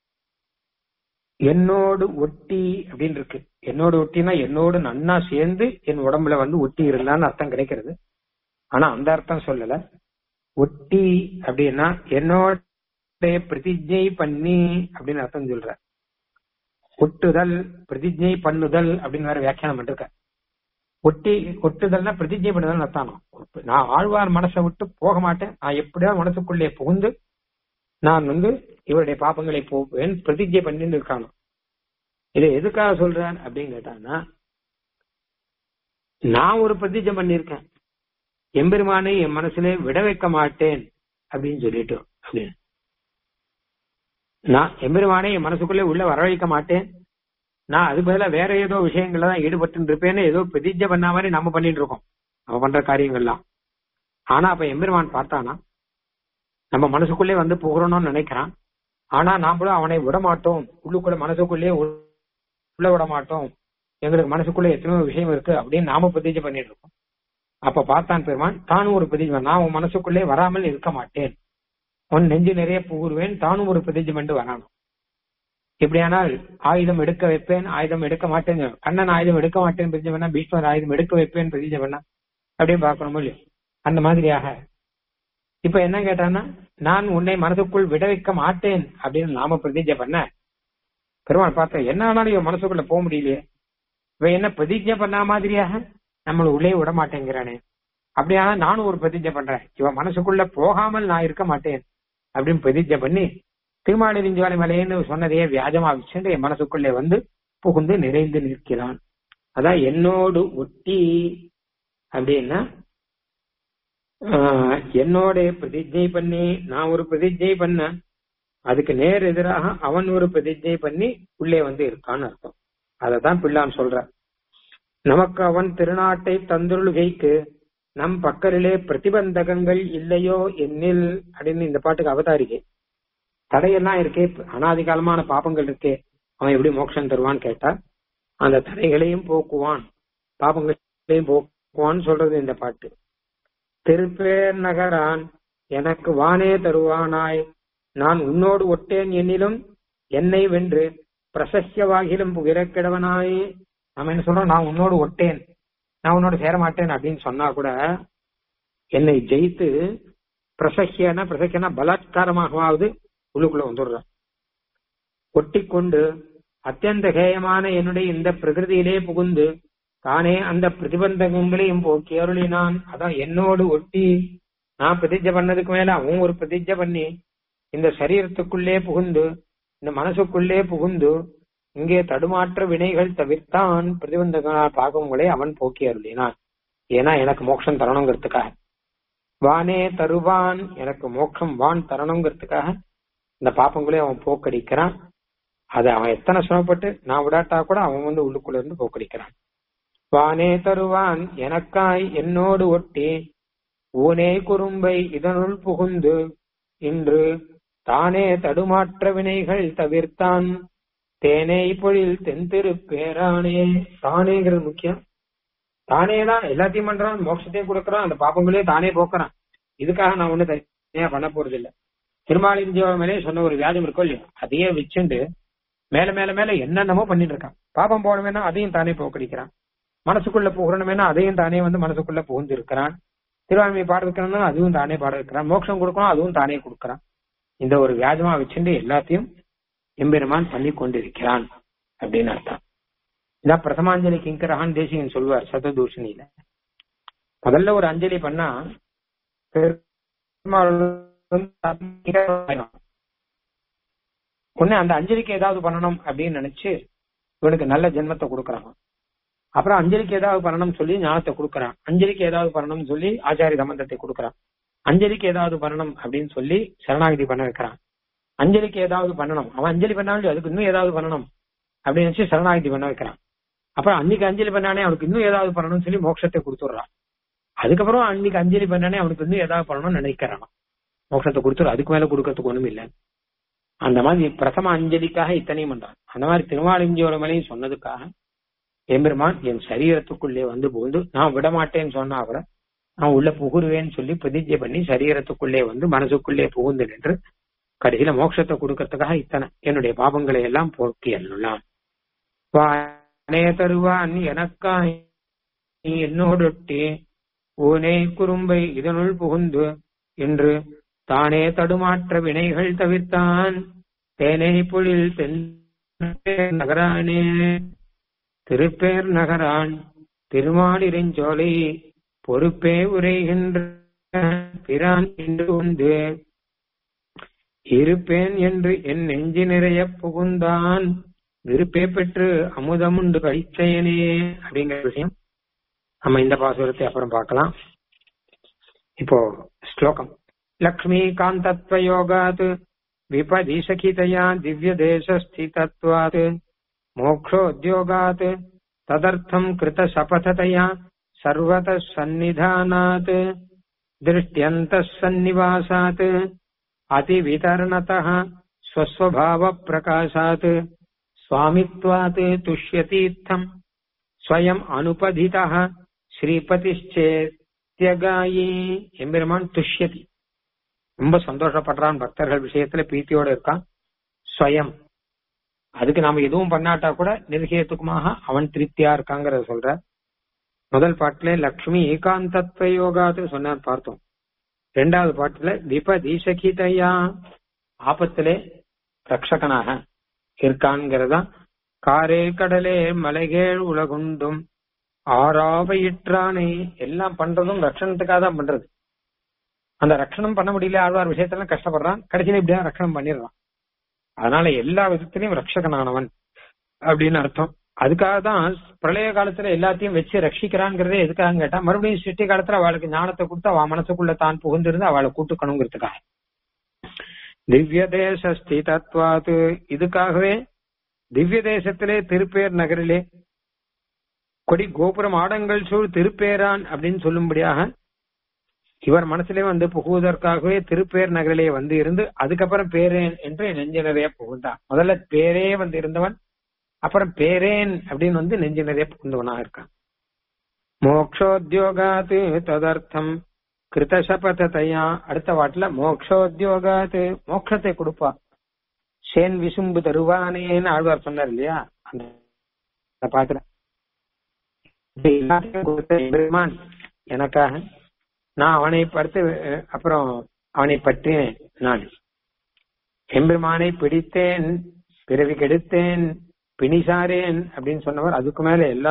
என்னோடு ஒட்டி அப்படின்னு இருக்கு என்னோடு ஒட்டினா என்னோடு நன்னா சேர்ந்து என் உடம்புல வந்து ஒட்டி இருந்தான்னு அர்த்தம் கிடைக்கிறது ஆனா அந்த அர்த்தம் சொல்லல ஒட்டி அப்படின்னா என்னோட பிரதிஜை பண்ணி அப்படின்னு அர்த்தம் சொல்ற ஒட்டுதல் பிரதிஜை பண்ணுதல் அப்படின்னு வேற வியாக்கியானம் பண்ணிருக்க ஒட்டி ஒட்டுதல்னா பிரதிஜை பண்ணுதல் அர்த்தம் நான் ஆழ்வார் மனசை விட்டு போக மாட்டேன் நான் எப்படியா மனசுக்குள்ளே புகுந்து நான் வந்து இவருடைய பாப்பங்களை போவேன் பிரதிஜை பண்ணிட்டு இருக்கானோ இதை எதுக்காக சொல்றேன் அப்படின்னு கேட்டான்னா நான் ஒரு பிரதிஜை பண்ணிருக்கேன் எம்பெருமானை என் மனசுல விட வைக்க மாட்டேன் அப்படின்னு சொல்லிட்டு அப்படின்னு நான் எம்பெருமானை என் மனசுக்குள்ளே உள்ள வரவழைக்க மாட்டேன் நான் அது பதிலா வேற ஏதோ விஷயங்கள்ல தான் ஈடுபட்டு இருப்பேன்னு ஏதோ பிரதிஜை பண்ண மாதிரி நம்ம பண்ணிட்டு இருக்கோம் நம்ம பண்ற காரியங்கள்லாம் ஆனா அப்ப எம்பெருமான் பார்த்தானா நம்ம மனசுக்குள்ளே வந்து புகழணும்னு நினைக்கிறான் ஆனா நாமளும் அவனை விட மாட்டோம் உள்ளுக்குள்ள மனசுக்குள்ளே உள்ள விட மாட்டோம் எங்களுக்கு மனசுக்குள்ள எத்தனையோ விஷயம் இருக்கு அப்படின்னு நாம பிரதிஜை பண்ணிட்டு இருக்கோம் அப்ப பார்த்தான் பெருமான் தானும் ஒரு பிரதிஜை நான் உன் மனசுக்குள்ளே வராமல் இருக்க மாட்டேன் உன் நெஞ்சு நிறைய புகுருவேன் தானும் ஒரு பிரதிஜை பண்ணி வரானும் இப்படியானால் ஆயுதம் எடுக்க வைப்பேன் ஆயுதம் எடுக்க மாட்டேன் கண்ணன் ஆயுதம் எடுக்க மாட்டேன் பிரதிஜை பண்ணா பீஷ்மர் ஆயுதம் எடுக்க வைப்பேன் பிரதிஜை பண்ணா அப்படின்னு பார்க்கணும் இல்லையோ அந்த மாதிரியாக இப்ப என்ன கேட்டான்னா நான் உன்னை மனதுக்குள் விட வைக்க மாட்டேன் அப்படின்னு நாம பிரதிஜை பண்ண பெருமாள் பார்த்த என்ன ஆனாலும் இவன் மனசுக்குள்ள போக முடியலையே இவன் என்ன பிரதிஜை பண்ண மாதிரியாக நம்மள உள்ளே விட மாட்டேங்கிறானே அப்படியானா நானும் ஒரு பிரதிஜை பண்றேன் இவன் மனசுக்குள்ள போகாமல் நான் இருக்க மாட்டேன் அப்படின்னு பிரதிஜை பண்ணி திருமாலிருஞ்சோலை மலைன்னு சொன்னதையே வியாஜமா வச்சுட்டு என் மனசுக்குள்ளே வந்து புகுந்து நிறைந்து நிற்கிறான் அதான் என்னோடு ஒட்டி அப்படின்னா ஆஹ், என்னோட பிரதிஜை பண்ணி நான் ஒரு பிரதிஜை பண்ண அதுக்கு நேர் எதிராக அவன் ஒரு பிரதிஜை பண்ணி உள்ளே வந்து இருக்கான்னு அர்த்தம் அததான் பிள்ளான் சொல்ற நமக்கு அவன் திருநாட்டை தந்துருளுகைக்கு நம் பக்கரிலே பிரதிபந்தகங்கள் இல்லையோ என்னில் அப்படின்னு இந்த பாட்டுக்கு அவதாரிகை தடையெல்லாம் இருக்கே அனாதி காலமான பாபங்கள் இருக்கே அவன் எப்படி மோட்சம் தருவான்னு கேட்டா அந்த தடைகளையும் போக்குவான் பாபங்களையும் போக்குவான்னு சொல்றது இந்த பாட்டு திருப்பேர் நகரான் எனக்கு வானே தருவானாய் நான் உன்னோடு ஒட்டேன் என்னிலும் என்னை வென்று பிரசஸ்யவாகிலும் புகிரக்கிடவனாய் நம்ம என்ன சொல்றோம் நான் உன்னோடு ஒட்டேன் நான் உன்னோட சேர மாட்டேன் அப்படின்னு சொன்னா கூட என்னை ஜெயித்து பிரசக்கியனா பிரசக்கியனா பலாத்காரமாகவாவது உள்ளுக்குள்ள வந்துடுறான் ஒட்டிக்கொண்டு அத்தியந்த கேயமான என்னுடைய இந்த பிரகிருதியிலே புகுந்து தானே அந்த பிரதிபந்தகங்களையும் போக்கி அருளினான் அதான் என்னோடு ஒட்டி நான் பிரதிஜை பண்ணதுக்கு மேல அவன் ஒரு பிரதிஜை பண்ணி இந்த சரீரத்துக்குள்ளே புகுந்து இந்த மனசுக்குள்ளே புகுந்து இங்கே தடுமாற்ற வினைகள் தவிர்த்தான் பிரதிபந்தகனால் பாகங்களை அவன் போக்கி அருளினான் ஏன்னா எனக்கு மோட்சம் தரணுங்கிறதுக்காக வானே தருவான் எனக்கு மோட்சம் வான் தரணுங்கிறதுக்காக இந்த பாப்பங்களே அவன் போக்கடிக்கிறான் அதை அவன் எத்தனை சிரமப்பட்டு நான் விடாட்டா கூட அவன் வந்து உள்ளுக்குள்ள இருந்து போக்கடிக்கிறான் வானே தருவான் எனக்காய் என்னோடு ஒட்டி ஊனே குறும்பை இதனுள் புகுந்து இன்று தானே தடுமாற்ற வினைகள் தவிர்த்தான் தேனே பொழில் தென்திரு பேரானே தானேங்கிறது முக்கியம் தானே தான் எல்லாத்தையும் பண்றான் மோட்சத்தையும் கொடுக்கறான் அந்த பாப்பங்களையும் தானே போக்குறான் இதுக்காக நான் ஒண்ணு தனியா பண்ண போறது இல்ல திருமாலிஞ்சோட மேலே சொன்ன ஒரு வியாஜம் இருக்கோ இல்லையோ அதையே வச்சுண்டு மேல மேல மேல என்னென்னமோ பண்ணிட்டு இருக்கான் பாப்பம் போடணுமேனா அதையும் தானே போக்கடிக்கிறான் மனசுக்குள்ள புகழணுமேனா அதையும் தானே வந்து மனசுக்குள்ள புகுந்து இருக்கிறான் திருவாண்மை பாட வைக்கணும்னா அதுவும் தானே பாட வைக்கிறான் மோட்சம் கொடுக்கணும் அதுவும் தானே கொடுக்கறான் இந்த ஒரு வியாஜமா வச்சுட்டு எல்லாத்தையும் எம்பெருமான் பண்ணி கொண்டிருக்கிறான் அப்படின்னு அர்த்தம் இதான் பிரதமாஞ்சலி கிங்கரஹான் தேசிகன் சொல்வார் சததூஷணியில முதல்ல ஒரு அஞ்சலி பண்ணா பெருமாள் வந்து உடனே அந்த அஞ்சலிக்கு ஏதாவது பண்ணணும் அப்படின்னு நினைச்சு இவனுக்கு நல்ல ஜென்மத்தை கொடுக்கறான் அப்புறம் அஞ்சலிக்கு ஏதாவது பண்ணணும்னு சொல்லி ஞானத்தை கொடுக்கறான் அஞ்சலிக்கு ஏதாவது பண்ணணும்னு சொல்லி ஆச்சாரிய சம்பந்தத்தை கொடுக்கறான் அஞ்சலிக்கு ஏதாவது பண்ணணும் அப்படின்னு சொல்லி சரணாகதி பண்ண வைக்கிறான் அஞ்சலிக்கு ஏதாவது பண்ணணும் அவன் அஞ்சலி பண்ணாலும் அதுக்கு இன்னும் ஏதாவது பண்ணணும் அப்படின்னு நினைச்சு சரணாகதி பண்ண வைக்கிறான் அப்புறம் அன்னைக்கு அஞ்சலி பண்ணானே அவனுக்கு இன்னும் ஏதாவது பண்ணணும்னு சொல்லி மோட்சத்தை கொடுத்துடுறான் அதுக்கப்புறம் அன்னைக்கு அஞ்சலி பண்ணானே அவனுக்கு இன்னும் ஏதாவது பண்ணணும்னு நினைக்கிறான் மோட்சத்தை கொடுத்துரு அதுக்கு மேல கொடுக்கறதுக்கு ஒண்ணும் இல்லை அந்த மாதிரி பிரதம அஞ்சலிக்காக இத்தனையும் பண்றான் அந்த மாதிரி திருமாலிஞ்சியோட மேலையும் சொன்னதுக்காக எம்பெருமான் என் சரீரத்துக்குள்ளே வந்து புகுந்து நான் விட மாட்டேன்னு சொன்னா கூட நான் உள்ள புகுருவேன்னு சொல்லி பிரதிஜை பண்ணி சரீரத்துக்குள்ளே வந்து மனசுக்குள்ளே புகுந்து நின்று கடைசியில மோட்சத்தை கொடுக்கறதுக்காக இத்தனை என்னுடைய பாபங்களை எல்லாம் போக்கி எல்லாம் வானே தருவான் எனக்காய் நீ என்னோடொட்டி ஊனே குறும்பை இதனுள் புகுந்து என்று தானே தடுமாற்ற வினைகள் தவிர்த்தான் தேனை பொழில் தென் நகரானே திருப்பேர் நகரான் திருமாலிருஞ்சோலை பொறுப்பே உரைகின்ற பிரான் என்று உண்டு இருப்பேன் என்று என் நெஞ்சு நிறைய புகுந்தான் விருப்பே பெற்று அமுதமுண்டு கழிச்சயனே அப்படிங்கிற விஷயம் நம்ம இந்த பாசுரத்தை அப்புறம் பார்க்கலாம் இப்போ ஸ்லோகம் लक्ष्मीकान्तत्वयोगात् विपदिशखितया दिव्यदेशस्थितत्वात् मोक्षोद्योगात् तदर्थम् कृतशपथतया सर्वतः सन्निधानात् दृष्ट्यन्तः सन्निवासात् अतिवितरणतः स्वस्वभावप्रकाशात् स्वामित्वात् तुष्यतीर्थम् स्वयम् अनुपधितः ஸ்ரீபதிச்சேத்தியகாயி எம்பெருமான் துஷ்யதி ரொம்ப சந்தோஷப்படுறான் பக்தர்கள் விஷயத்துல பிரீத்தியோட இருக்கான் ஸ்வயம் அதுக்கு நாம எதுவும் பண்ணாட்டா கூட நிர்கேத்துக்குமாக அவன் திருப்தியா இருக்காங்கிறத சொல்ற முதல் பாட்டுல லக்ஷ்மி ஏகாந்தத்வ யோகாத்து சொன்னார் பார்த்தோம் ரெண்டாவது பாட்டுல விபதீசகிதையா ஆபத்திலே ரக்ஷகனாக இருக்கான்கிறதா காரே கடலே மலைகேழ் உலகுண்டும் ஆறாவையிற்றானே எல்லாம் பண்றதும் ரட்சணத்துக்காக தான் பண்றது அந்த ரட்சணம் பண்ண முடியல ஆழ்வார் விஷயத்தெல்லாம் கஷ்டப்படுறான் கடைசியில இப்படியா ரட்சணம் பண்ணிடுறான் அதனால எல்லா விதத்திலையும் ரட்சகனானவன் அப்படின்னு அர்த்தம் அதுக்காக தான் பிரளய காலத்துல எல்லாத்தையும் வச்சு ரட்சிக்கிறான்ங்கிறதே எதுக்காக கேட்டா மறுபடியும் சிருஷ்டி காலத்துல அவளுக்கு ஞானத்தை கொடுத்து அவன் மனசுக்குள்ள தான் புகுந்திருந்து அவளை கூட்டுக்கணுங்கிறதுக்காக திவ்ய தேச ஸ்திதத்வாது இதுக்காகவே திவ்ய தேசத்திலே திருப்பேர் நகரிலே கொடி கோபுரம் ஆடங்கள் சூழ் திருப்பேரான் அப்படின்னு சொல்லும்படியாக இவர் மனசிலே வந்து புகுவதற்காகவே திருப்பேர் நகரிலே வந்து இருந்து அதுக்கப்புறம் பேரேன் என்று நெஞ்சு நிறைய புகுந்தான் முதல்ல பேரே வந்து இருந்தவன் அப்புறம் பேரேன் அப்படின்னு வந்து நெஞ்சு நிறைய புகுந்தவனா இருக்கான் மோக்ஷோத்யோகாத் ததர்த்தம் கிருதசபததையா அடுத்த வாட்டுல மோக்ஷோத்யோகாத் மோட்சத்தை கொடுப்பா சேன் விசும்பு தருவானேன்னு ஆழ்வார் சொன்னார் இல்லையா அந்த பாக்குற பெருமான் எனக்காக நான் அவனை பார்த்து அப்புறம் அவனை பற்றினேன் நான் எம்பெருமானை பிடித்தேன் பிறவி கெடுத்தேன் பிணிசாரேன் அப்படின்னு சொன்னவர் அதுக்கு மேல எல்லா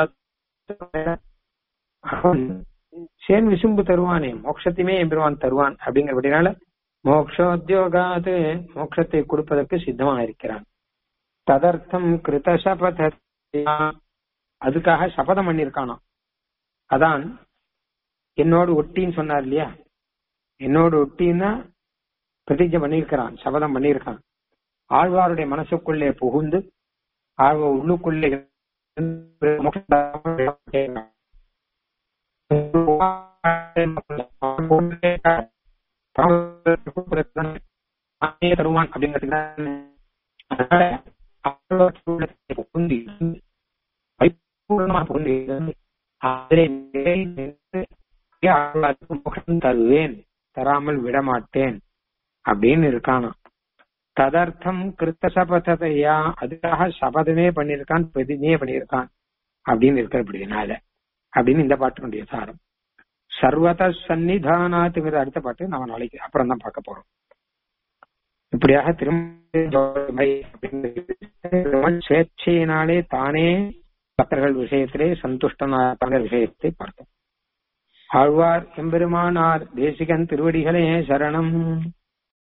சேன் விசும்பு தருவானே மோட்சத்தையுமே எம்பெருமான் தருவான் அப்படிங்கிறபடினால மோக்ஷோத்யோகாது மோட்சத்தை கொடுப்பதற்கு சித்தமா இருக்கிறான் ததர்த்தம் கிருத சபத அதுக்காக சபதம் பண்ணிருக்கானாம் அதான் என்னோடு ஒட்டின்னு சொன்னார் இல்லையா என்னோடு ஒட்டின்னா பிரதிஜை பண்ணியிருக்கிறான் சபதம் பண்ணியிருக்கான் ஆழ்வாருடைய மனசுக்குள்ளே புகுந்து ஆழ்வ உள்ளுக்குள்ளே தருவான் அப்படிங்கிறதுக்கு தருவேன் தராமல் விடமாட்டேன் அப்படின்னு இருக்கானா ததர்த்தம் கிருத்த சபதத்தையா அதுக்காக சபதமே பண்ணிருக்கான் பிரதிமே பண்ணிருக்கான் அப்படின்னு இருக்கிறபடினால அப்படின்னு இந்த பாட்டினுடைய சாரம் சர்வத சன்னிதானாத்துங்கிற அடுத்த பாட்டு நம்ம நாளைக்கு அப்புறம் தான் பார்க்க போறோம் இப்படியாக திரும்ப சுவேட்சையினாலே தானே பக்தர்கள் விஷயத்திலே சந்துஷ்டனாக விஷயத்தை பார்த்தோம் ஆழ்வார் எம்பெருமானார் தேசிகன் திருவடிகளே சரணம்